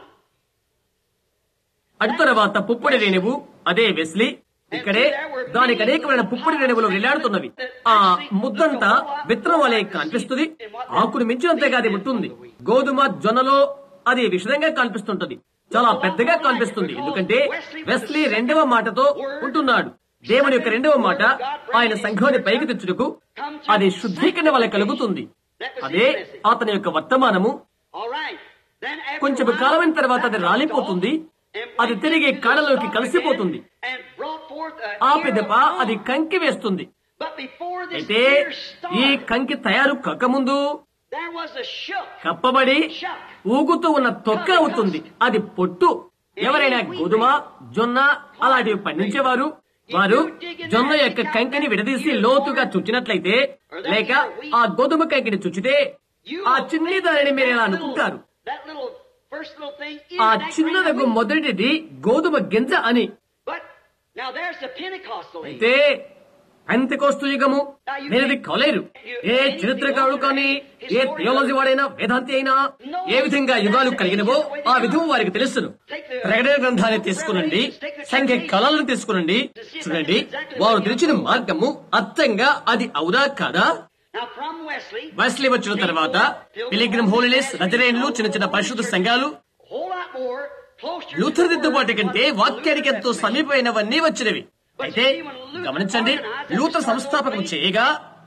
అటు తర్వాత పుప్పొడి రేణువు అదే వెస్లీ ఇక్కడే దానికి అనేకమైన పుప్పొడి రేణువులు వేలాడుతున్నవి ఆ ముద్దంతా విత్తనం వలె కనిపిస్తుంది ఆకును మించినంతగా అది ఉంటుంది గోధుమ జొన్నలో అది విషదంగా కనిపిస్తుంటది చాలా పెద్దగా కనిపిస్తుంది ఎందుకంటే వెస్లీ రెండవ మాటతో ఉంటున్నాడు దేవుని యొక్క రెండవ మాట ఆయన సంఘాన్ని పైకి తెచ్చుటకు అది శుద్ధీకరణ వల్ల కలుగుతుంది అదే అతని యొక్క వర్తమానము All right. Then after కొంచెం a while, కాలం తర్వాత అది రాలిపోతుంది అది తిరిగి కాళ్ళలోకి కలిసిపోతుంది and brought forth a ఆ ear పిదప of అది corn. కంకి వేస్తుంది But before this అయితే ear ఈ started, కంకి తయారు కాకముందు there was a shook. కప్పబడి ఊగుతూ ఉన్న తొక్క అవుతుంది అది పొట్టు ఎవరైనా గోధుమ జొన్న అలాంటివి పండించేవారు వారు జొన్న యొక్క కంకిని విడదీసి లోతుగా చుచ్చినట్లయితే లేక ఆ గోధుమ కంకిని చుచ్చితే ఆ చిన్ని దానిని మీరు ఎలా అనుకుంటారు That little first little thing is ఆ that grain of చిన్నదగు wheat. మొదటిది గోధుమ గింజ అని But now there's the Pentecostal age. అయితే అంతకోస్తు యుగము నేనది కొలేరు ఏ చరిత్రకారుడు కానీ ఏ థియాలజీ వాడైనా వేదాంతి అయినా ఏ విధంగా యుగాలు కలిగినవో ఆ విధము వారికి తెలుసును ప్రకటన గ్రంథాన్ని తీసుకునండి సంఖ్య కళలను తీసుకునండి చూడండి వారు తెరిచిన మార్గము అర్థంగా అది అవునా కాదా Now from Wesley, వెస్లీ వచ్చిన తర్వాత పిలిగ్రిమ్ హోలినెస్ రజరేన్లు చిన్న చిన్న పరిశుద్ధ సంఘాలు a whole lot more closer to Luther the దిద్దుబాటు word కంటే than what వాక్యానికి ఎంతో Luther సమీపమైనవన్నీ వచ్చినవి అయితే గమనించండి లూథర్ సంస్థాపకం చేయగా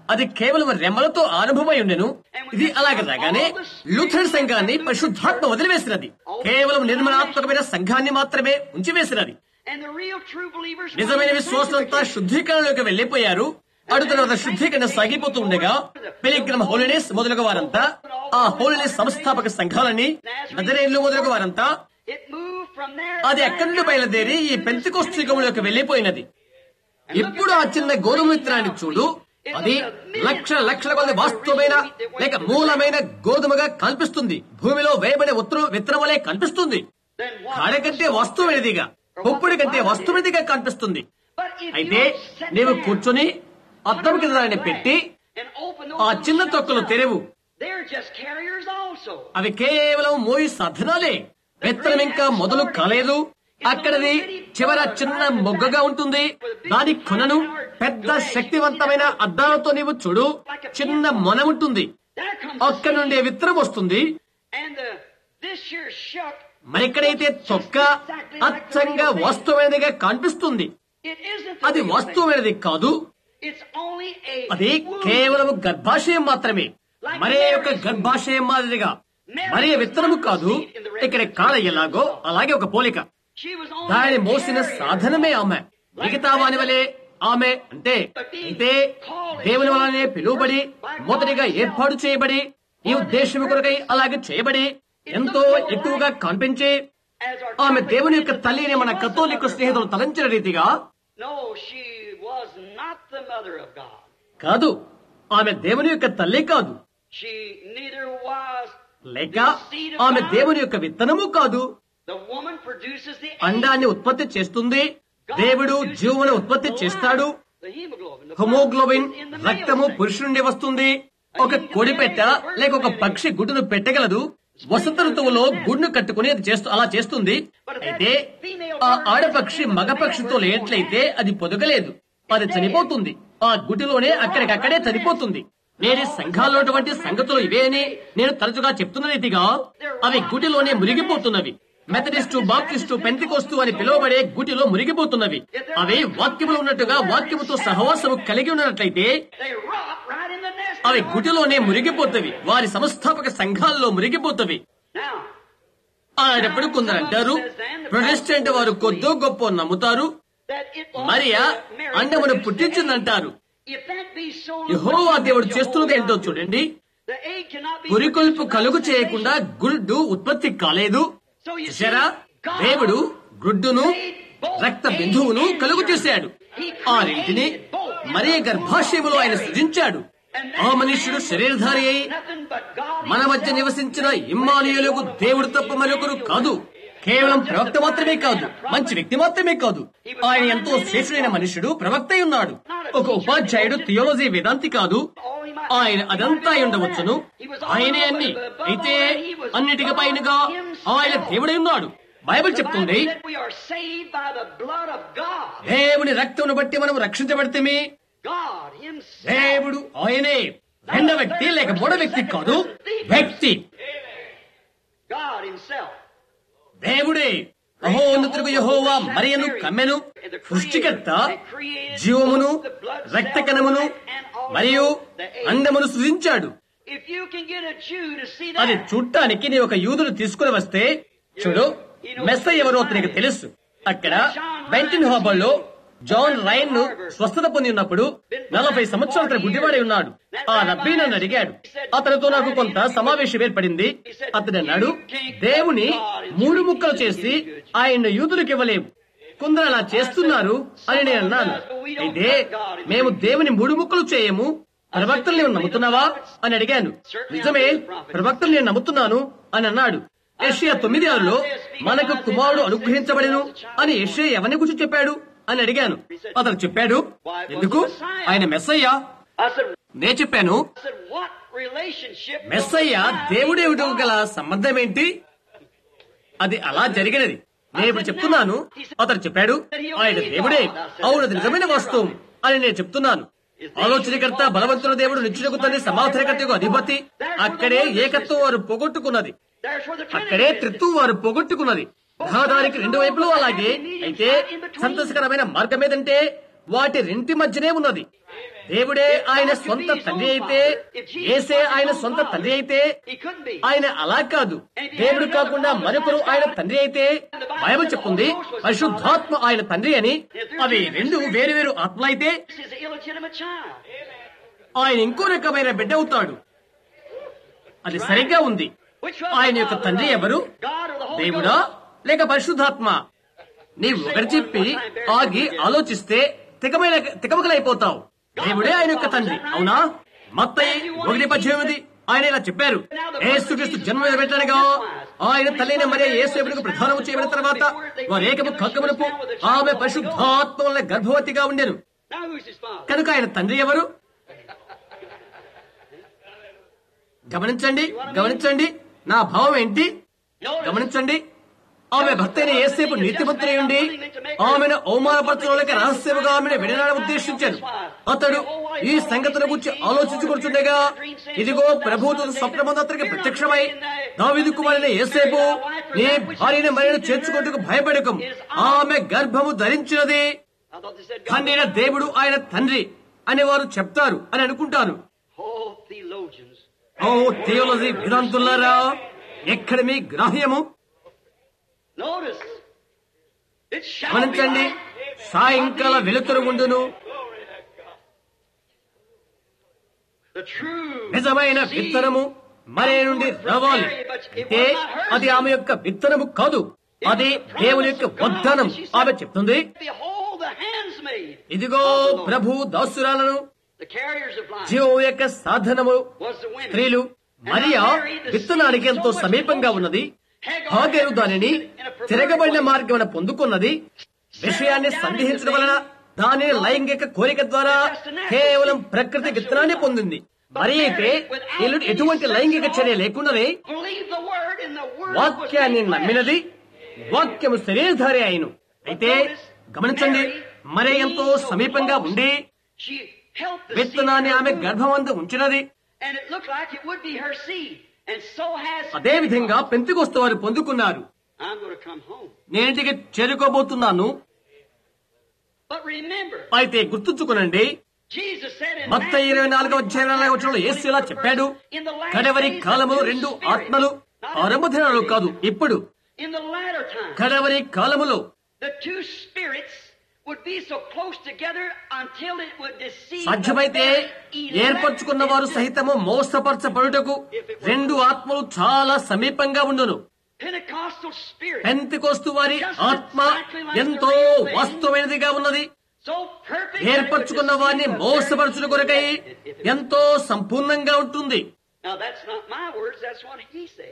అది కేవలం రెమ్మలతో అనుభవమై ఉండెను ఇది అలాగే రాగానే లూథరన్ సంఘాన్ని పరిశుద్ధాత్మ వదిలివేసినది కేవలం నిర్మలాత్మకమైన సంఘాన్ని మాత్రమే ఉంచివేసినది And the real true believers నిజమైన విశ్వాసులంతా శుద్ధీకరణలోకి వెళ్లిపోయారు అటు తర్వాత శుద్ధీకరణ సాగిపోతూ ఉండగా పిలిగ్రమ్ హోలినెస్ మొదలగు వారంతా ఆ హోలినెస్ సంస్థాపక సంఘాలని నజరేన్లు మొదలగు వారంతా It moved from there. అది ఎక్కడి నుండి బయలుదేరి ఈ పెంతికోస్తు యుగంలోకి వెళ్లిపోయినది ఇప్పుడు ఆ చిన్న గోధుమ విత్తనాన్ని చూడు అది లక్షల లక్షల కొద్ది వాస్తవమైన లేక మూలమైన గోధుమగా కనిపిస్తుంది భూమిలో వేయబడే ఉత్తరం విత్తనం వలె కనిపిస్తుంది Then what? కాడ కంటే వస్తువునిదిగా పొప్పుడు కంటే వస్తువునిదిగా కనిపిస్తుంది But if అయితే you sit నీవు down కూర్చొని అద్దం కింద దాన్ని పెట్టి and open ఆ those చిన్న little తొక్కలు shells తెరవు out, They're just carriers also. అవి కేవలం మోయి సాధనాలే విత్తనం ఇంకా మొదలు కాలేదు అక్కడది చివర చిన్న మొగ్గగా ఉంటుంది దాని కొనను పెద్ద శక్తివంతమైన అద్దాలతో నీవు చూడు చిన్న మొన ఉంటుంది There comes అక్కడ నుండి విత్తనం వస్తుంది and the, this here shuck. మరిక్కడైతే తొక్క అచ్చంగా వస్తువైనదిగా కనిపిస్తుంది It isn't. అది the real thing. వస్తువైనది కాదు It's only a. అది womb. కేవలం గర్భాశయం మాత్రమే మరే యొక్క గర్భాశయం మాదిరిగా మరే విత్తనము కాదు ఇక్కడ కాడ ఎలాగో అలాగే ఒక పోలిక She was only దానిని a మోసిన carrier. సాధనమే ఆమె మిగతా వాని వలె ఆమె అంటే అయితే దేవుని వలనే పిలువబడి మొదటిగా ఏర్పాటు చేయబడి ఈ ఉద్దేశం కొరకై అలాగే చేయబడి ఎంతో ఎక్కువగా కనిపించి As our ఆమె Catholic దేవుని యొక్క friends తల్లిని మన was కథోలిక the mother స్నేహితులు of God. తలంచిన రీతిగా No, she was not the mother of God. కాదు ఆమె దేవుని యొక్క తల్లి కాదు She neither was. లేక ఆమె దేవుని యొక్క విత్తనము కాదు The woman produces the egg. అండాన్ని ఉత్పత్తి చేస్తుంది దేవుడు జీవమును ఉత్పత్తి చేస్తాడు The hemoglobin. The హోమోగ్లోబిన్ blood is in the male రక్తము sex. పురుషుడి నుండి వస్తుంది ఒక కోడి పెట్ట లేక ఒక పక్షి గుడ్డును పెట్టగలదు వసంత ఋతువులో గుడ్ను కట్టుకుని అది చేస్తూ అలా చేస్తుంది అయితే ఆ ఆడపక్షి మగ పక్షితో లేనట్లయితే అది పొదగలేదు అది చనిపోతుంది ఆ గుడ్డులోనే అక్కడికక్కడే చనిపోతుంది నేటి సంఘాల్లో ఉన్నటువంటి సంగతులు ఇవే అని నేను తరచుగా చెప్తున్న రీతిగా అవి గుడిలోనే మురిగిపోతున్నవి మెథడిస్టు బాప్టిస్టు పెంతికోస్తు అని పిలువబడే గుడిలో మురిగిపోతున్నవి అవి వాక్యములు ఉన్నట్టుగా వాక్యముతో సహవాసము కలిగి ఉన్నట్లయితే They rot right in the nest. అవి గుడిలోనే మురిగిపోతవి వారి సంస్థాపక సంఘాల్లో మురిగిపోతవి Now, అలాంటప్పుడు కొందరు అంటారు ప్రొటెస్టెంట్ వారు కొద్దో గొప్ప నమ్ముతారు that it was Mariya Mary అండమును produced పుట్టించిందంటారు If that be so, యెహోవా దేవుడు చేస్తున్నది ఏంటో చూడండి the egg cannot be పురికొల్పు produced కలుగు without చేయకుండా గుడ్డు ఉత్పత్తి కాలేదు So you see, చూసారా God దేవుడు గుడ్డును రక్త బిందువును కలుగు చేశాడు ఆ రెంటిని మరే గర్భాశయములో ఆయన సృజించాడు ఆ మనుష్యుడు శరీరధారి అయి nothing but God మన మధ్య నివసించిన ఇమ్మానుయులకు దేవుడు తప్ప మరొకరు కాదు కేవలం ప్రవక్త మాత్రమే కాదు మంచి వ్యక్తి మాత్రమే కాదు ఆయన ఎంతో శ్రేష్ఠుడైన మనుషుడు ప్రవక్త అయి ఉన్నాడు ఒక ఉపాధ్యాయుడు థియోలజీ వేదాంతి కాదు ఆయన అదంతా అయి ఉండవచ్చును ఆయనే అన్ని అయితే అన్నిటికి పైనగా ఆయన దేవుడై ఉన్నాడు బైబిల్ The Bible చెప్తుంది said we are saved by the blood of God. దేవుని రక్తమును బట్టి మనం రక్షించబడితే God Himself. దేవుడు ఆయనే రెండో వ్యక్తి లేక మూడో వ్యక్తి కాదు వ్యక్తి God Himself. దేవుడే అహోన్నతులకు యహోవా మరియను కమ్మెను సృష్టికర్త జీవమును రక్త కణమును మరియు అండమును సృజించాడు If you can get a Jew to see అది that, చూడటానికి నీ ఒక యూదును తీసుకుని వస్తే చూడు మెస్స ఎవరో అతనికి తెలుసు అక్కడ బెంటిన్ హాబర్లో జాన్ రైన్ ను స్వస్థత పొంది ఉన్నప్పుడు నలభై సంవత్సరాల అతను గుడ్డివాడై ఉన్నాడు ఆ రబ్బీ నన్ను అడిగాడు అతనితో నాకు కొంత సమావేశం ఏర్పడింది అతడు అన్నాడు దేవుని మూడు ముక్కలు చేసి ఆయన యూదులకు ఇవ్వలేము కొందరు అలా చేస్తున్నారు అని నేను అన్నాను అయితే మేము దేవుని మూడు ముక్కలు చేయము ప్రవక్తలు నేను నమ్ముతున్నావా అని అడిగాను నిజమే ప్రవక్తలు నేను నమ్ముతున్నాను అని అన్నాడు ఏషియా తొమ్మిది ఆరులో మనకు కుమారుడు అనుగ్రహించబడిను అని ఏషియా ఎవరిని గురించి చెప్పాడు అని అడిగాను అతను చెప్పాడు ఎందుకు ఆయన మెస్సయ్య I said, నే చెప్పాను I said, what relationship? does Messiah the Bible దేవుడేవిటో have? గల సంబంధం ఏంటి అది అలా జరిగినది నేను ఇప్పుడు చెప్తున్నాను అతను చెప్పాడు ఆయన దేవుడే అవును అది నిజమైన వాస్తవం అని నేను చెప్తున్నాను ఆలోచనకర్త బలవంతుల దేవుడు నిత్యులకు తండ్రి సమాధానకర్తకు అధిపతి అక్కడే ఏకత్వం వారు పోగొట్టుకున్నది There's where the అక్కడే Trinity is. త్రిత్వం వారు పోగొట్టుకున్నది రహదారికి రెండు వైపులు అలాగే అయితే సంతోషకరమైన మార్గం ఏదంటే వాటి రెంటి మధ్యనే ఉన్నది దేవుడే ఆయన సొంత తండ్రి అయితే ఏసే ఆయన సొంత తండ్రి అయితే He couldn't be. ఆయన అలా కాదు దేవుడు కాకుండా మరొకరు ఆయన తండ్రి అయితే బైబిల్ చెప్తుంది పరిశుద్ధాత్మ ఆయన తండ్రి అని అవి రెండు వేరు వేరు ఆత్మలైతే This is an illegitimate child. ఆయన ఇంకో రకమైన బిడ్డ అవుతాడు అది సరిగ్గా ఉంది Which was ఆయన the యొక్క father తండ్రి of ఎవరు God or the Holy దేవుడా Ghost? లేక పరిశుద్ధాత్మ నీవు ఒకటి చెప్పి ఆగి ఆలోచిస్తే తికమైన తికమకలైపోతావు దేవుడే ఆయన యొక్క తండ్రి అవునా మత్తయి ఒకటి పద్దెనిమిది ఆయన ఇలా చెప్పారు ఏసుక్రీస్తు జన్మ పెట్టనగా ఆయన తల్లిన మరే ఏసేపుడికి ప్రధానము చేయబడిన తర్వాత వారు ఏకము కక్కమునపు ఆమె పరిశుద్ధాత్మ వలన గర్భవతిగా ఉండెను Now who's his father? కనుక ఆయన తండ్రి ఎవరు గమనించండి గమనించండి నా భావం ఏంటి Notice, గమనించండి ఆమె భర్త అయిన ఏసేపు నీతిమంతులై ఉండి ఆమెను అవమానపరచడానికి రహస్యముగా ఆమెను విడనాడ ఉద్దేశించాను అతడు ఈ సంగతుల గురించి ఆలోచించుకుంటుండగా ఇదిగో ప్రభుత్వ స్వప్నమందు అతనికి ప్రత్యక్షమై దావిదు కుమారుని ఏసేపు నీ భార్యని మరిని చేర్చుకుంటూ భయపడకం ఆమె గర్భము ధరించినది I thought they said God. తండ్రి అయిన దేవుడు ఆయన తండ్రి అని వారు చెప్తారు అని అనుకుంటాను Oh, theologians. ఓ థియోలజీ వేదాంతులారా ఎక్కడ మీ గ్రాహ్యము Notice. It shall be గమనించండి light. సాయంకాల వెలుతురు ఉండును The true నిజమైన seed విత్తనము మరే నుండి రావాలి అయితే అది ఆమె యొక్క విత్తనము కాదు అది దేవుని యొక్క వాగ్దానం ఆమె చెప్తుంది Behold the handsmaid. ఇదిగో ప్రభు దాసురాలను The carriers of life జీవం యొక్క సాధనము was the women. స్త్రీలు మరియా విత్తనానికి ఎంతో సమీపంగా ఉన్నది హాగేరు దానిని తిరగబడిన మార్గమున పొందుకున్నది విషయాన్ని సందేహించడం వలన దానిని లైంగిక కోరిక ద్వారా కేవలం ప్రకృతి విత్తనాన్ని పొందింది మరి అయితే ఎలు- ఎటువంటి లైంగిక చర్య లేకుండానే Believe the word and the word వాక్యాన్ని was made flesh. నమ్మినది వాక్యము శరీరధారి అయిను అయితే గమనించండి మరే ఎంతో సమీపంగా ఉండి She held the విత్తనాన్ని seed in ఆమె her womb, గర్భమందు ఉంచినది and it looked like it would be her seed. And so has అదే విధంగా పెంతికొస్తు వారు పొందుకున్నారు I'm going to come home. నేనింటికి చేరుకోబోతున్నాను But remember, అయితే గుర్తుంచుకునండి Jesus said in మత్త Matthew ఇరవై నాలుగవ అధ్యాయంలో వచ్చిన యేసు ఇలా చెప్పాడు in the last కడవరి days, కాలములో the రెండు Spirit, ఆత్మలు not ఆరంభ దినాలు కాదు ఇప్పుడు in the latter time, కడవరి కాలములో the two spirits would be so close together until it would deceive సాధ్యమైతే the very ఏర్పరచుకున్న వారు elect సహితము మోసపరచబడుటకు రెండు ఆత్మలు చాలా సమీపంగా ఉండును Pentecostal spirit. పెంతికొస్తు వారి ఆత్మ ఎంతో వాస్తవమైనదిగా ఉన్నది so perfect ఏర్పరచుకున్న వారిని మోసపరచుట కొరకై ఎంతో సంపూర్ణంగా ఉంటుంది Now that's not my words, that's what he said.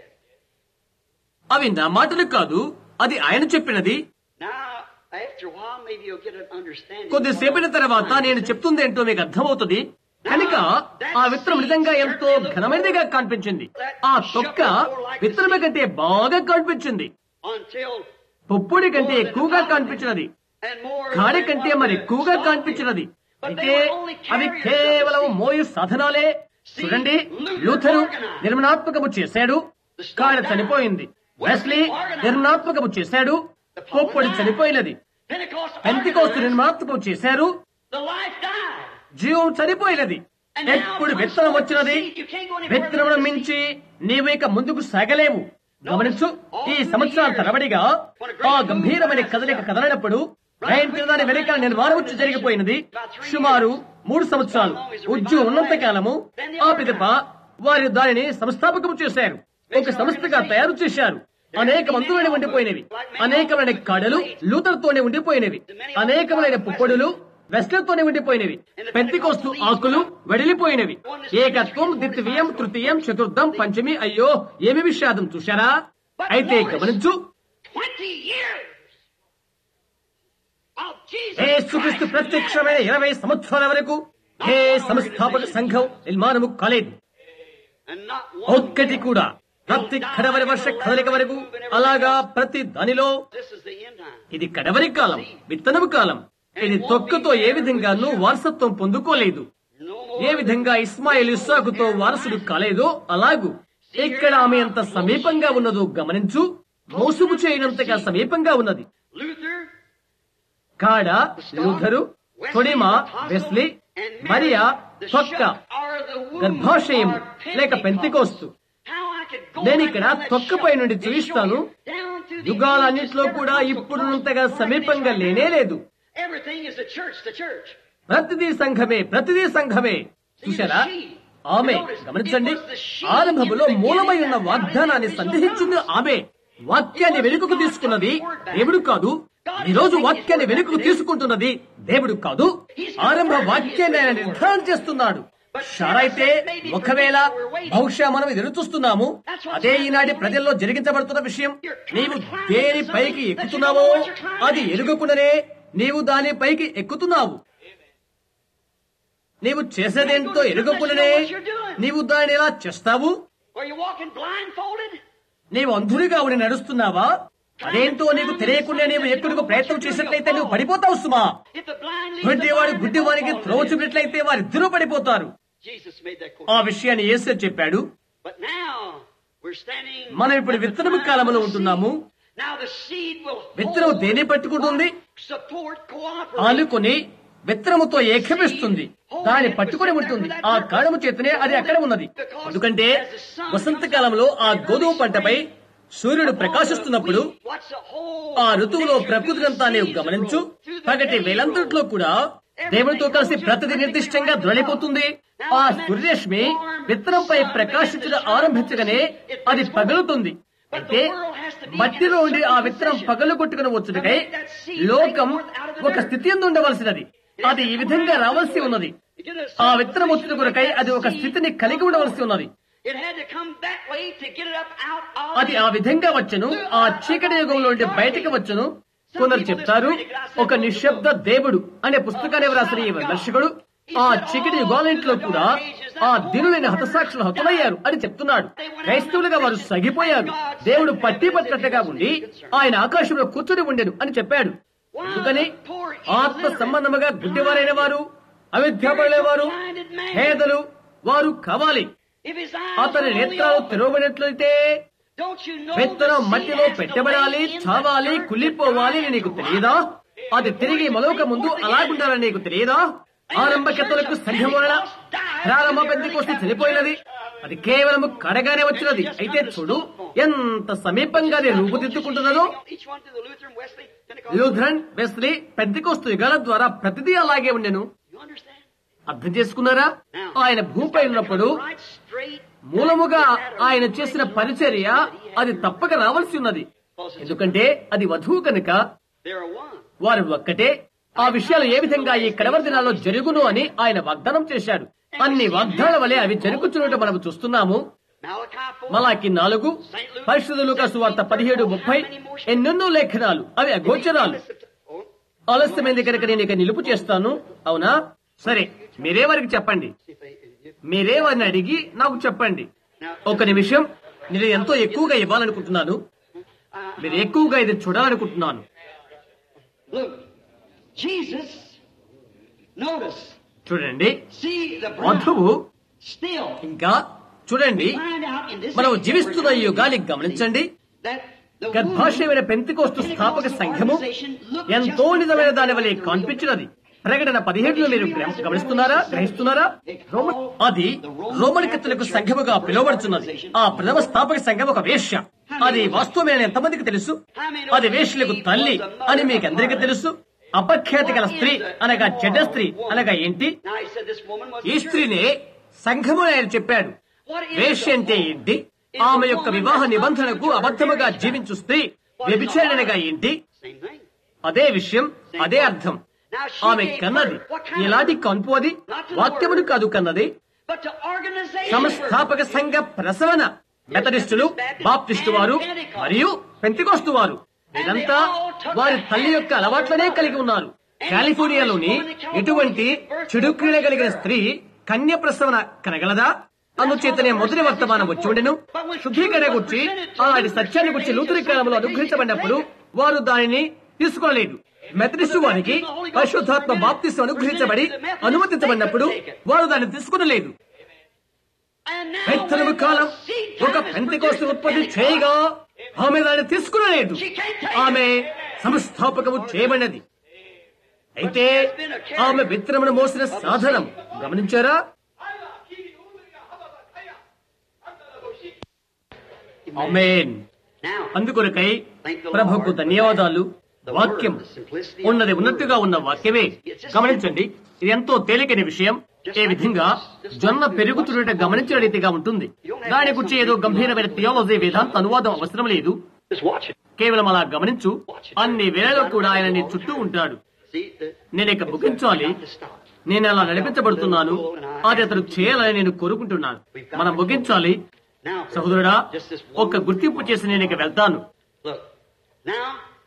అవి నా మాటలు కాదు అది ఆయన చెప్పినది Now, after a while, maybe you'll get an understanding. కొద్దిసేపటి తర్వాత నేను చెప్తుంది ఏంటో మీకు అర్థమవుతుంది కనుక ఆ విత్తనం నిజంగా ఎంతో ఘనమైనదిగా కనిపించింది ఆ తొక్క విత్తనం కంటే బాగా కనిపించింది Until పుప్పుడి కంటే ఎక్కువగా కనిపించినది and more కాడి than కంటే what మరి the ఎక్కువగా stalk కనిపించినది did. But అయితే they were only అవి carriers కేవలం of the seed. మోయు సాధనాలే చూడండి లూథరు నిర్మాణాత్మకము చేశాడు కాడ చనిపోయింది వెస్లీ నిర్మాణాత్మకము చేశాడు పుప్పొడి చనిపోయినది Pentecost పెంతికోస్తు organizers, నిర్మాణాత్మకం చేశారు the life died. జీవం చనిపోయినది ఎప్పుడు విత్తనం వచ్చినది విత్తనమును మించి నీవు ఇక ముందుకు సాగలేవు గమనించు ఈ సంవత్సరాల తరబడిగా ఆ గంభీరమైన కదలిక కదలనప్పుడు ఆయన దాని వెనక నిర్మాణం వచ్చి జరిగిపోయినది సుమారు మూడు సంవత్సరాలు ఉజ్జు ఉన్నంత కాలము ఆ పిదప వారు దానిని సంస్థాపకం చేశారు ఒక సంస్థగా తయారు చేశారు అనేక మందులైన ఉండిపోయినవి అనేకమైన కాడలు లూతర్తోనే ఉండిపోయినవి అనేకమైన పుప్పొడులు వెస్లతోనే ఉండిపోయినవి పెంతికోస్తు ఆకులు వెడిలిపోయినవి ఏకత్వం ద్వితీయం తృతీయం చతుర్థం పంచమి అయ్యో ఏమి విషాదం చూశారా అయితే గమనించు 20 years of Jesus యేసుక్రీస్తు Christ ప్రత్యక్షమైన ఇరవై సంవత్సరాల వరకు ఏ సంస్థాపక సంఘం నిర్మాణము కాలేదు and not one ఒక్కటి కూడా ప్రతి కడవరి వర్ష కదలిక వరకు అలాగా ప్రతి దానిలో This is the end time. ఇది కడవరి కాలం విత్తనము కాలం ఇది తొక్కతో ఏ విధంగానూ వారసత్వం పొందుకోలేదు No ఏ more. విధంగా ఇస్మాయిల్ ఇస్సాకుతో వారసుడు కాలేదో అలాగు ఇక్కడ ఆమె ఎంత సమీపంగా ఉన్నదో గమనించు మోసుగు చేయనంతగా సమీపంగా ఉన్నది Luther, కాడ లూథరు తొడిమ Wesley And Maria Mary, the తొక్క shock or the womb గర్భాశయము or లేక Pentecost. Pentecost How I could go నేను back ఇక్కడ on that తొక్కపై shock నుండి and చూపిస్తాను. show you down through the యుగాలన్నింటిలో ages, కూడా everything so ఇప్పుడున్నంతగా close, like it is సమీపంగా right లేనే now. లేదు Everything is the church, the church. ప్రతిదీ సంఘమే ప్రతిదీ సంఘమే చూశారా ఆమె గమనించండి ఆరంభములో మూలమై ఉన్న వాగ్దానాన్ని సందేహించింది ఆమె వాక్యాన్ని వెనుకకు తీసుకున్నది దేవుడు కాదు ఈ రోజు వాక్యాన్ని వెనుకకు తీసుకుంటున్నది దేవుడు కాదు ఆరంభ వాక్యాన్ని ఆయన నిర్ధారణ చేస్తున్నాడు షారైతే ఒకవేళ బహుశా మనం ఎదురు చూస్తున్నాము అదే ఈనాటి ప్రజల్లో జరిగించబడుతున్న విషయం నీవు దేని పైకి ఎక్కుతున్నావో అది ఎరుగకుండానే నీవు దాని పైకి ఎక్కుతున్నావు నీవు చేసేదేంటో ఎరుగకుండానే నీవు దానిని ఎలా చేస్తావు Are you walking blindfolded? నీవు అంధుడిగా ఉండి నడుస్తున్నావా అదేంటో నీకు తెలియకుండా నీవు ఎక్కుడుకు ప్రయత్నం చేసినట్లయితే నువ్వు పడిపోతావు సుమా If the blind lead the గుడ్డివాడు blind, గుడ్డివానికి they'll త్రోవ fall. చూపినట్లయితే వారిద్దరూ పడిపోతారు Jesus made that ఆ quote. విషయాన్ని యేసే చెప్పాడు But now we're standing. మనం ఇప్పుడు at the విత్తనము time కాలంలో of the ఉంటున్నాము seed. Now the seed will విత్తనం hold, దేని పట్టుకుంటుంది support, cooperate. ఆనుకొని విత్తనముతో ఏకమిస్తుంది దాన్ని పట్టుకొని ఉంటుంది ఆ కారణము చేతనే అది అక్కడ ఉన్నది ఎందుకంటే వసంతకాలంలో ఆ గోధుమ పంటపై సూర్యుడు ప్రకాశిస్తున్నప్పుడు Watch the whole ఆ ఋతువులో ప్రకృతినంతా నీవు గమనించు పగటి వేలంతట్లో కూడా దేవునితో కలిసి ప్రతిదీ నిర్దిష్టంగా ద్రళిపోతుంది ఆ సూర్యరశ్మి విత్తనంపై ప్రకాశించడం ఆరంభించగానే అది పగులుతుంది అయితే మట్టిలో ఉండి ఆ విత్తనం పగలు కొట్టుకుని వచ్చుటకై లోకం ఒక స్థితి ఎందు ఉండవలసినది అది ఈ విధంగా రావాల్సి ఉన్నది ఆ విత్తనం వచ్చిన కొరకై అది ఒక స్థితిని కలిగి ఉండవలసి ఉన్నది It had to come that way to get it up out of అది ఆ విధంగా వచ్చును ఆ చీకటి యుగంలో నుండి బయటికి వచ్చును కొందరు చెప్తారు ఒక నిశ్శబ్ద దేవుడు అనే పుస్తకాన్ని వ్రాసిన ఈ విమర్శకుడు ఆ చీకటి యుగాలన్నింటిలో కూడా ఆ దినులైన హతసాక్షులు హతులయ్యారు అని చెప్తున్నాడు క్రైస్తవులుగా వారు సగిపోయారు దేవుడు పట్టి పట్టినట్టుగా ఉండి ఆయన ఆకాశంలో కూర్చొని ఉండెను అని చెప్పాడు అందుకని ఆత్మ సంబంధముగా గుడ్డివారైన వారు అవిద్యాపరులైన వారు పేదలు వారు కావాలి If his eyes అతని were only నేత్రాలు open, తెరవబడినట్లయితే don't you know విత్తనం the seed మట్టిలో has to పెట్టబడాలి lay in the చావాలి dirt, కుళ్ళిపోవాలి the అని నీకు ground, తెలియదా అది తిరిగి మొలవక ముందు అలాగుండాలని నీకు తెలియదా ఆరంభకెత్తలకు సంఘం వలన ప్రారంభ పెద్ద కోసం చనిపోయినది అది కేవలం కడగానే వచ్చినది అయితే చూడు ఎంత సమీపంగా అది రూపుదిద్దుకుంటున్నదో Each one to the Lutheran, Wesley, Pentecostal. Lutheran Wesley పెద్దకోస్తు యుగాల ద్వారా ప్రతిదీ అలాగే ఉండెను You understand? అర్థం చేసుకున్నారా ఆయన భూమిపై ఉన్నప్పుడు Right straight. మూలముగా ఆయన చేసిన పరిచర్య అది తప్పక రావాల్సి ఉన్నది ఎందుకంటే అది వధువు కనుక They're one. వారు ఒక్కటే ఆ విషయాలు ఏ విధంగా ఈ కడవరి దినాల్లో జరుగును అని ఆయన వాగ్దానం చేశాడు అన్ని వాగ్దానాల వలె అవి జరుగుతున్నట్టు మనం చూస్తున్నాము Malachi 4. మలాకి నాలుగు పరిశుద్ధులు సువార్త పదిహేడు ముప్పై ఎన్నెన్నో లేఖనాలు అవి అగోచరాలు Oh, ఆలస్యమైంది కనుక నేను ఇక నిలుపు చేస్తాను అవునా సరే మీరే వారికి చెప్పండి if they, if, మీరే వారిని అడిగి నాకు చెప్పండి ఒక నిమిషం నేను ఎంతో ఎక్కువగా ఇవ్వాలనుకుంటున్నాను uh, మీరు ఎక్కువగా ఇది చూడాలనుకుంటున్నాను look, Jesus, notice, చూడండి see the bride వధువు still. ఇంకా చూడండి Find out in this మనం age జీవిస్తున్న ఈ that we're యుగాన్ని living, గమనించండి that the గర్భాశయమైన పెంతికోస్తు స్థాపక సంఘము ఎంతో నిజమైన దాని వలె కనిపించినది ప్రకటన పదిహేడులో మీరు గ్రహ- గమనిస్తున్నారా గ్రహిస్తున్నారా రోమ- అది రోమనికత్తులకు సంఘముగా పిలువబడుతున్నది ఆ ప్రథమ స్థాపక సంఘం ఒక వేశ్య అది వాస్తవమే అని ఎంతమందికి తెలుసు అది వేశ్యలకు తల్లి అని మీకు అందరికీ తెలుసు అపఖ్యాతి గల స్త్రీ అనగా చెడ్డ స్త్రీ అనగా ఏంటి Now he said this woman was ఈ స్త్రీనే సంఘము అని ఆయన చెప్పాడు వేశ్య అంటే ఏంటి ఆమె యొక్క వివాహ నిబంధనకు అబద్ధముగా జీవించు స్త్రీ వ్యభిచారణగా ఏంటి same thing. అదే విషయం అదే అర్థం ఆమె కన్నది ఎలాంటి కంపు అది వాక్యమును కాదు కన్నది But to organization. సంస్థాపక సంఘ ప్రసవన మెథడిస్టులు బాప్టిస్టు వారు మరియు పెంతికోస్తు వారు వీరంతా వారి తల్లి యొక్క అలవాట్లనే కలిగి ఉన్నారు కాలిఫోర్నియాలోని ఎటువంటి చెడు క్రీడ కలిగిన స్త్రీ కన్య ప్రసవన కనగలదా అందుచేతనే మొదటి వర్తమానం వచ్చి ఉండెను శుద్ధీకరణ గురించి అలాంటి సత్యాన్ని గురించి నూతన కాలంలో అనుగ్రహించబడినప్పుడు వారు దానిని తీసుకోలేదు మెథడిస్టు వారికి పరిశుద్ధాత్మ బాప్తిస్సు అనుగ్రహించబడి అనుమతించబడినప్పుడు వారు దాన్ని తీసుకునలేదు And now పెత్తనము when column the seed ఒక time is పెంతికోస్తు produced ఉత్పత్తి in చేయగా Pentecost, ఆమె దాన్ని తీసుకునలేదు ఆమె సంస్థాపకము చేయబడినది అయితే ఆమె విత్తనమును మోసిన సాధనం గమనించారా ఆమేన్ Now, అందుకొరకై ప్రభుకు ధన్యవాదాలు వాక్యం ఉన్నది ఉన్నట్టుగా ఉన్న వాక్యమే గమనించండి ఇది ఎంతో తేలికైన విషయం ఏ విధంగా జొన్న పెరుగుతున్నట్టు గమనించిన రీతిగా ఉంటుంది దాని గురించి ఏదో గంభీరమైన థియాలజీ వేదాంత అనువాదం అవసరం లేదు just watch it. కేవలం అలా గమనించు అన్ని వేళలో కూడా ఆయన నీ చుట్టూ ఉంటాడు See, the, నేను ఇక ముగించాలి to stop. నేను అలా నడిపించబడుతున్నాను అది అతడు చేయాలని నేను కోరుకుంటున్నాను మనం ముగించాలి Now, సహోదరుడా just this one. ఒక గుర్తింపు చేసి నేను ఇక వెళ్తాను Look, now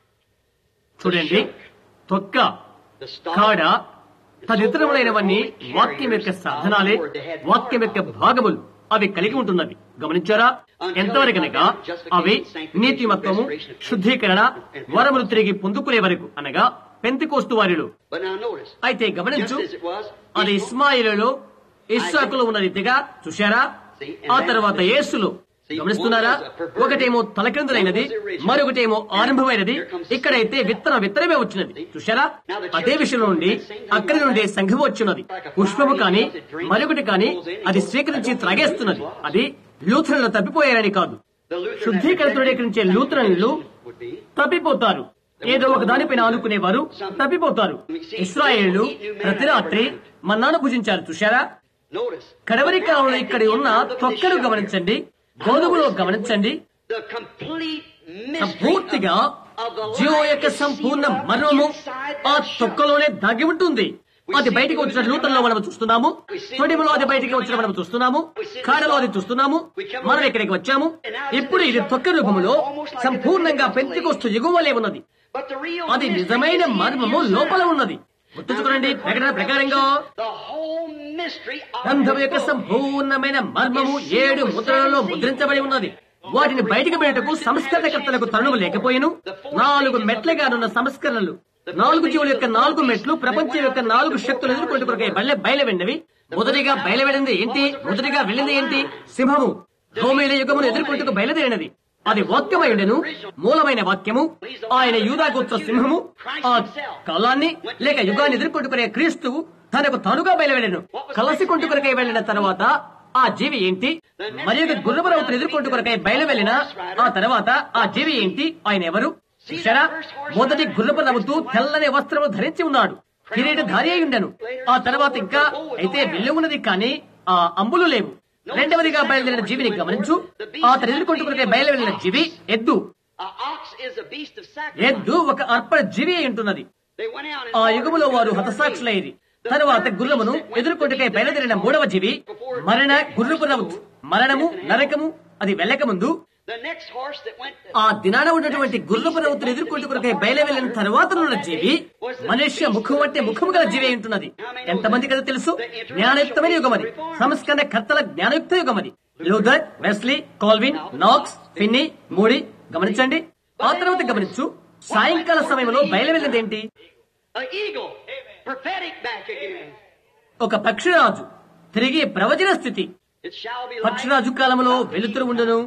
చూడండి తొక్క the stalk. కాడ తదితరములైనవన్నీ వాక్యం యొక్క సాధనాలే వాక్యం యొక్క భాగములు అవి కలిగి ఉంటున్నవి గమనించారా ఎంతవరకనగా అవి నీతిమత్వము శుద్ధీకరణ వరములు తిరిగి పొందుకునే వరకు అనగా పెంతికోస్తు వారిలో But now notice, అయితే just గమనించు as it was, అది ఇస్మాయిలలో ఇస్సాకులో ఉన్న రీతిగా చూశారా ఆ తర్వాత యేసులో గమనిస్తున్నారా ఒకటేమో తలకిందులైనది మరొకటేమో ఆరంభమైనది ఇక్కడైతే విత్తన విత్తనమే వచ్చినది చూశారా అదే విషయం నుండి అక్కడి నుండి సంఘము వచ్చినది పుష్పము కాని మరొకటి కాని అది స్వీకరించి త్రాగేస్తున్నది అది లూథరన్లు తప్పిపోయారని కాదు the Lutheran శుద్ధీకరణ తృణీకరించే లూథరన్లు would be తప్పిపోతారు ఏదో ఒక దానిపైన ఆనుకునేవారు తప్పిపోతారు ఇస్రాయేళ్లు ప్రతి రాత్రి మన్నాను భుజించారు చూశారా notice కడవరి కాలంలో ఇక్కడ ఉన్న తొక్కను గమనించండి గోధుమలో గమనించండి the complete mystery పూర్తిగా of the జీవో life యొక్క is సంపూర్ణ sealed up మర్మము inside ఆ that shell. తొక్కలోనే దాగి ఉంటుంది అది బయటికి వచ్చిన నూతనలో మనం చూస్తున్నాము తొడిమలో అది బయటికి వచ్చిన మనం చూస్తున్నాము కాడలో అది చూస్తున్నాము మనం ఇక్కడికి వచ్చాము ఇప్పుడు ఇది తొక్క రూపములో సంపూర్ణంగా పెంచుకొస్తూ ఎగువలే ఉన్నది But the real అది mystery నిజమైన is in the మర్మము inside. లోపల ఉన్నది గుర్తుంచుకోండి ప్రకటన ప్రకారంగా The whole mystery of గ్రంథం the యొక్క book సంపూర్ణమైన మర్మము ఏడు ముద్రలలో ముద్రించబడి ఉన్నది వాటిని బయటకు పెట్టకు సంస్కరణకర్తలకు తరుణము లేకపోయిను నాలుగు మెట్లుగానున్న సంస్కరణలు నాలుగు జీవుల యొక్క నాలుగు మెట్లు ప్రపంచం యొక్క నాలుగు శక్తులు ఎదుర్కొంటుకొరకే బయలు బయలువెండివి మొదటిగా బయలువెడింది ఏంటి మొదటిగా వెళ్ళింది ఏంటి సింహము భూమిల యుగమును ఎదుర్కొంటుకు బయలుదేరినది అది వాక్యమై ఉండెను మూలమైన వాక్యము ఆయన యూదాగోత్ర సింహము ఆ కాలాన్ని లేక యుగాన్ని ఎదుర్కొంటుకునే క్రీస్తువు తనకు తానుగా బయలువెళ్ళను కలసి కొంటుకొరకై వెళ్ళిన తర్వాత ఆ జీవి ఏంటి మరి ఒక గుర్రపురవతను ఎదుర్కొంటూ కొరకై బయలు వెళ్ళిన ఆ తర్వాత ఆ జీవి ఏంటి ఆయన ఎవరు చూశారా మొదటి గుర్రపు రవ్వుతూ తెల్లని వస్త్రము ధరించి ఉన్నాడు కిరీటధారి అయి ఉండను ఆ తర్వాత ఇంకా అయితే వెళ్ళి ఉన్నది కానీ ఆ అంబులు లేవు రెండవదిగా బయలుదేరిన జీవిని గమనించు ఆ తన ఎదుర్కొంటూ కొరకై బయలు వెళ్ళిన జీవి ఎద్దు A ox is a beast of ఎద్దు sacrifice. ఒక అర్పణ జీవి అయి ఉంటున్నది They went out and ఆ fought యుగములో వారు for హతసాక్షులైరి తరువాత గుర్రమును ఎదుర్కొంటకై బయలుదేరిన మూడవ జీవి మరణ గుర్రపు రవ్వు మరణము నరకము అది వెళ్ళకముందు The next horse that went ఆ దినాన ఉన్నటువంటి గుర్రపు రవ్వుతును ఎదుర్కొంటుకొరకై బయలు వెళ్ళిన తర్వాత ఉన్న జీవి మనుష్య ముఖం అంటే ముఖము గల జీవి అయి ఉంటున్నది ఎంతమంది కదా తెలుసు జ్ఞానయుక్తమైన యుగం అది సంస్కరణ కర్తల జ్ఞానయుక్త యుగం అది Luther Wesley Calvin Knox Finney Moody గమనించండి ఆ తర్వాత గమనించు సాయంకాల సమయంలో బయలు వెళ్ళింది ఏంటి an eagle, prophetic back again. ఒక పక్షిరాజు తిరిగి ప్రవచన స్థితి It shall be light. పక్షిరాజు కాలంలో వెలుతురు ఉండను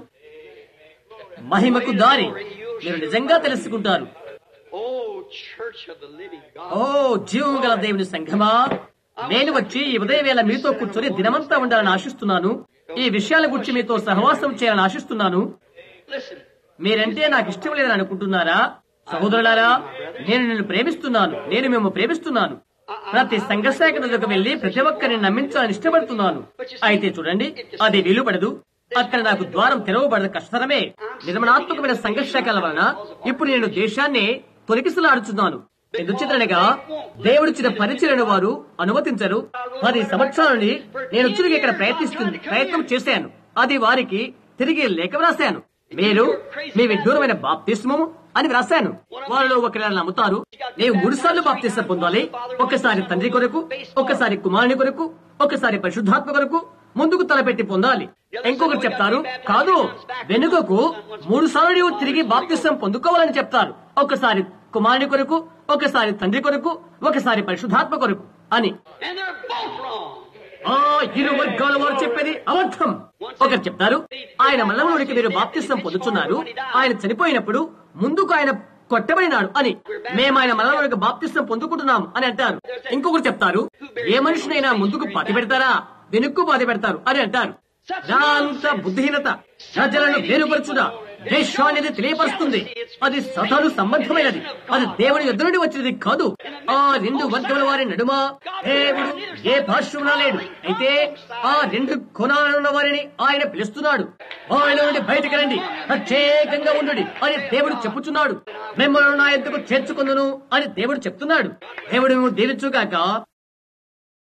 మహిమకు దారి మీరు నిజంగా తెలుసుకుంటారు Oh, church of the living God. ఓ జీవం గల దేవుని సంఘమా నేను వచ్చి ఈ ఉదయం వేళ మీతో కూర్చొని దినమంతా ఉండాలని ఆశిస్తున్నాను ఈ విషయాల గురించి మీతో సహవాసం చేయాలని ఆశిస్తున్నాను Listen, మీరంటే నాకు ఇష్టం లేదని అనుకుంటున్నారా సహోదరులారా నేను నిన్ను ప్రేమిస్తున్నాను నేను మేము ప్రేమిస్తున్నాను ప్రతి సంఘశాఖలకు వెళ్లి ప్రతి ఒక్కరిని నమ్మించాలని ఇష్టపడుతున్నాను అయితే చూడండి అది వీలుపడదు అక్కడ నాకు ద్వారం తెరవబడదు కష్టతరమే నిర్మణాత్మకమైన సంఘర్షకాల వలన ఇప్పుడు నేను దేశాన్ని తొలగిసలాడుచున్నాను ఎందుచేతనగా దేవుడిచ్చిన పరిచయను వారు అనుమతించరు పది సంవత్సరాల నుండి నేను వచ్చి ఇక్కడ ప్రయత్నిస్తుంది ప్రయత్నం చేశాను అది వారికి తిరిగి లేఖ వ్రాశాను మీరు మీ విడ్డూరమైన బాప్తిస్మము అని వ్రాశాను వారిలో ఒకరిని నమ్ముతారు నీవు మూడు సార్లు బాప్తిస్మ పొందాలి ఒకసారి తండ్రి కొరకు ఒకసారి కుమారుని కొరకు ఒకసారి పరిశుద్ధాత్మ కొరకు ముందుకు తలపెట్టి పొందాలి ఇంకొకరు చెప్తారు కాదు వెనుకకు మూడు సార్లు నీవు తిరిగి బాప్తిస్వం పొందుకోవాలని చెప్తారు ఒకసారి కుమారుని కొరకు ఒకసారి తండ్రి కొరకు ఒకసారి పరిశుద్ధాత్మ కొరకు అని and they're both wrong. ఆ ఇరు వర్గాల వారు చెప్పేది అబద్ధం ఒకరు చెప్తారు ఆయన మరణంలోనికి మీరు బాప్తిస్వం పొందుతున్నారు ఆయన చనిపోయినప్పుడు ముందుకు ఆయన కొట్టబడినాడు అని మేము ఆయన మనలో బాప్తిస్తం పొందుకుంటున్నాం అని అంటారు ఇంకొకరు చెప్తారు ఏ మనిషినైనా ముందుకు పాతి పెడతారా వెనుక్కు పాతి పెడతారు అని అంటారు అంత బుద్ధిహీనత ప్రజలను వేరుపరచుదా దేశాన్ని తెలియపరుస్తుంది అది సతాను సంబంధమైనది అది దేవుని ఎదురు నుండి వచ్చినది కాదు ఆ రెండు వర్గముల వారి నడుమ దేవుడు ఏ భాష్యంలో లేడు అయితే ఆ రెండు కొనాలన్న వారిని ఆయన పిలుస్తున్నాడు ఆయన నుండి బయటికి రండి ప్రత్యేకంగా ఉండు అని దేవుడు చెప్పుచున్నాడు మిమ్మల్ని నా ఎందుకు చేర్చుకుందును అని దేవుడు చెప్తున్నాడు దేవుడు దీవించుగాక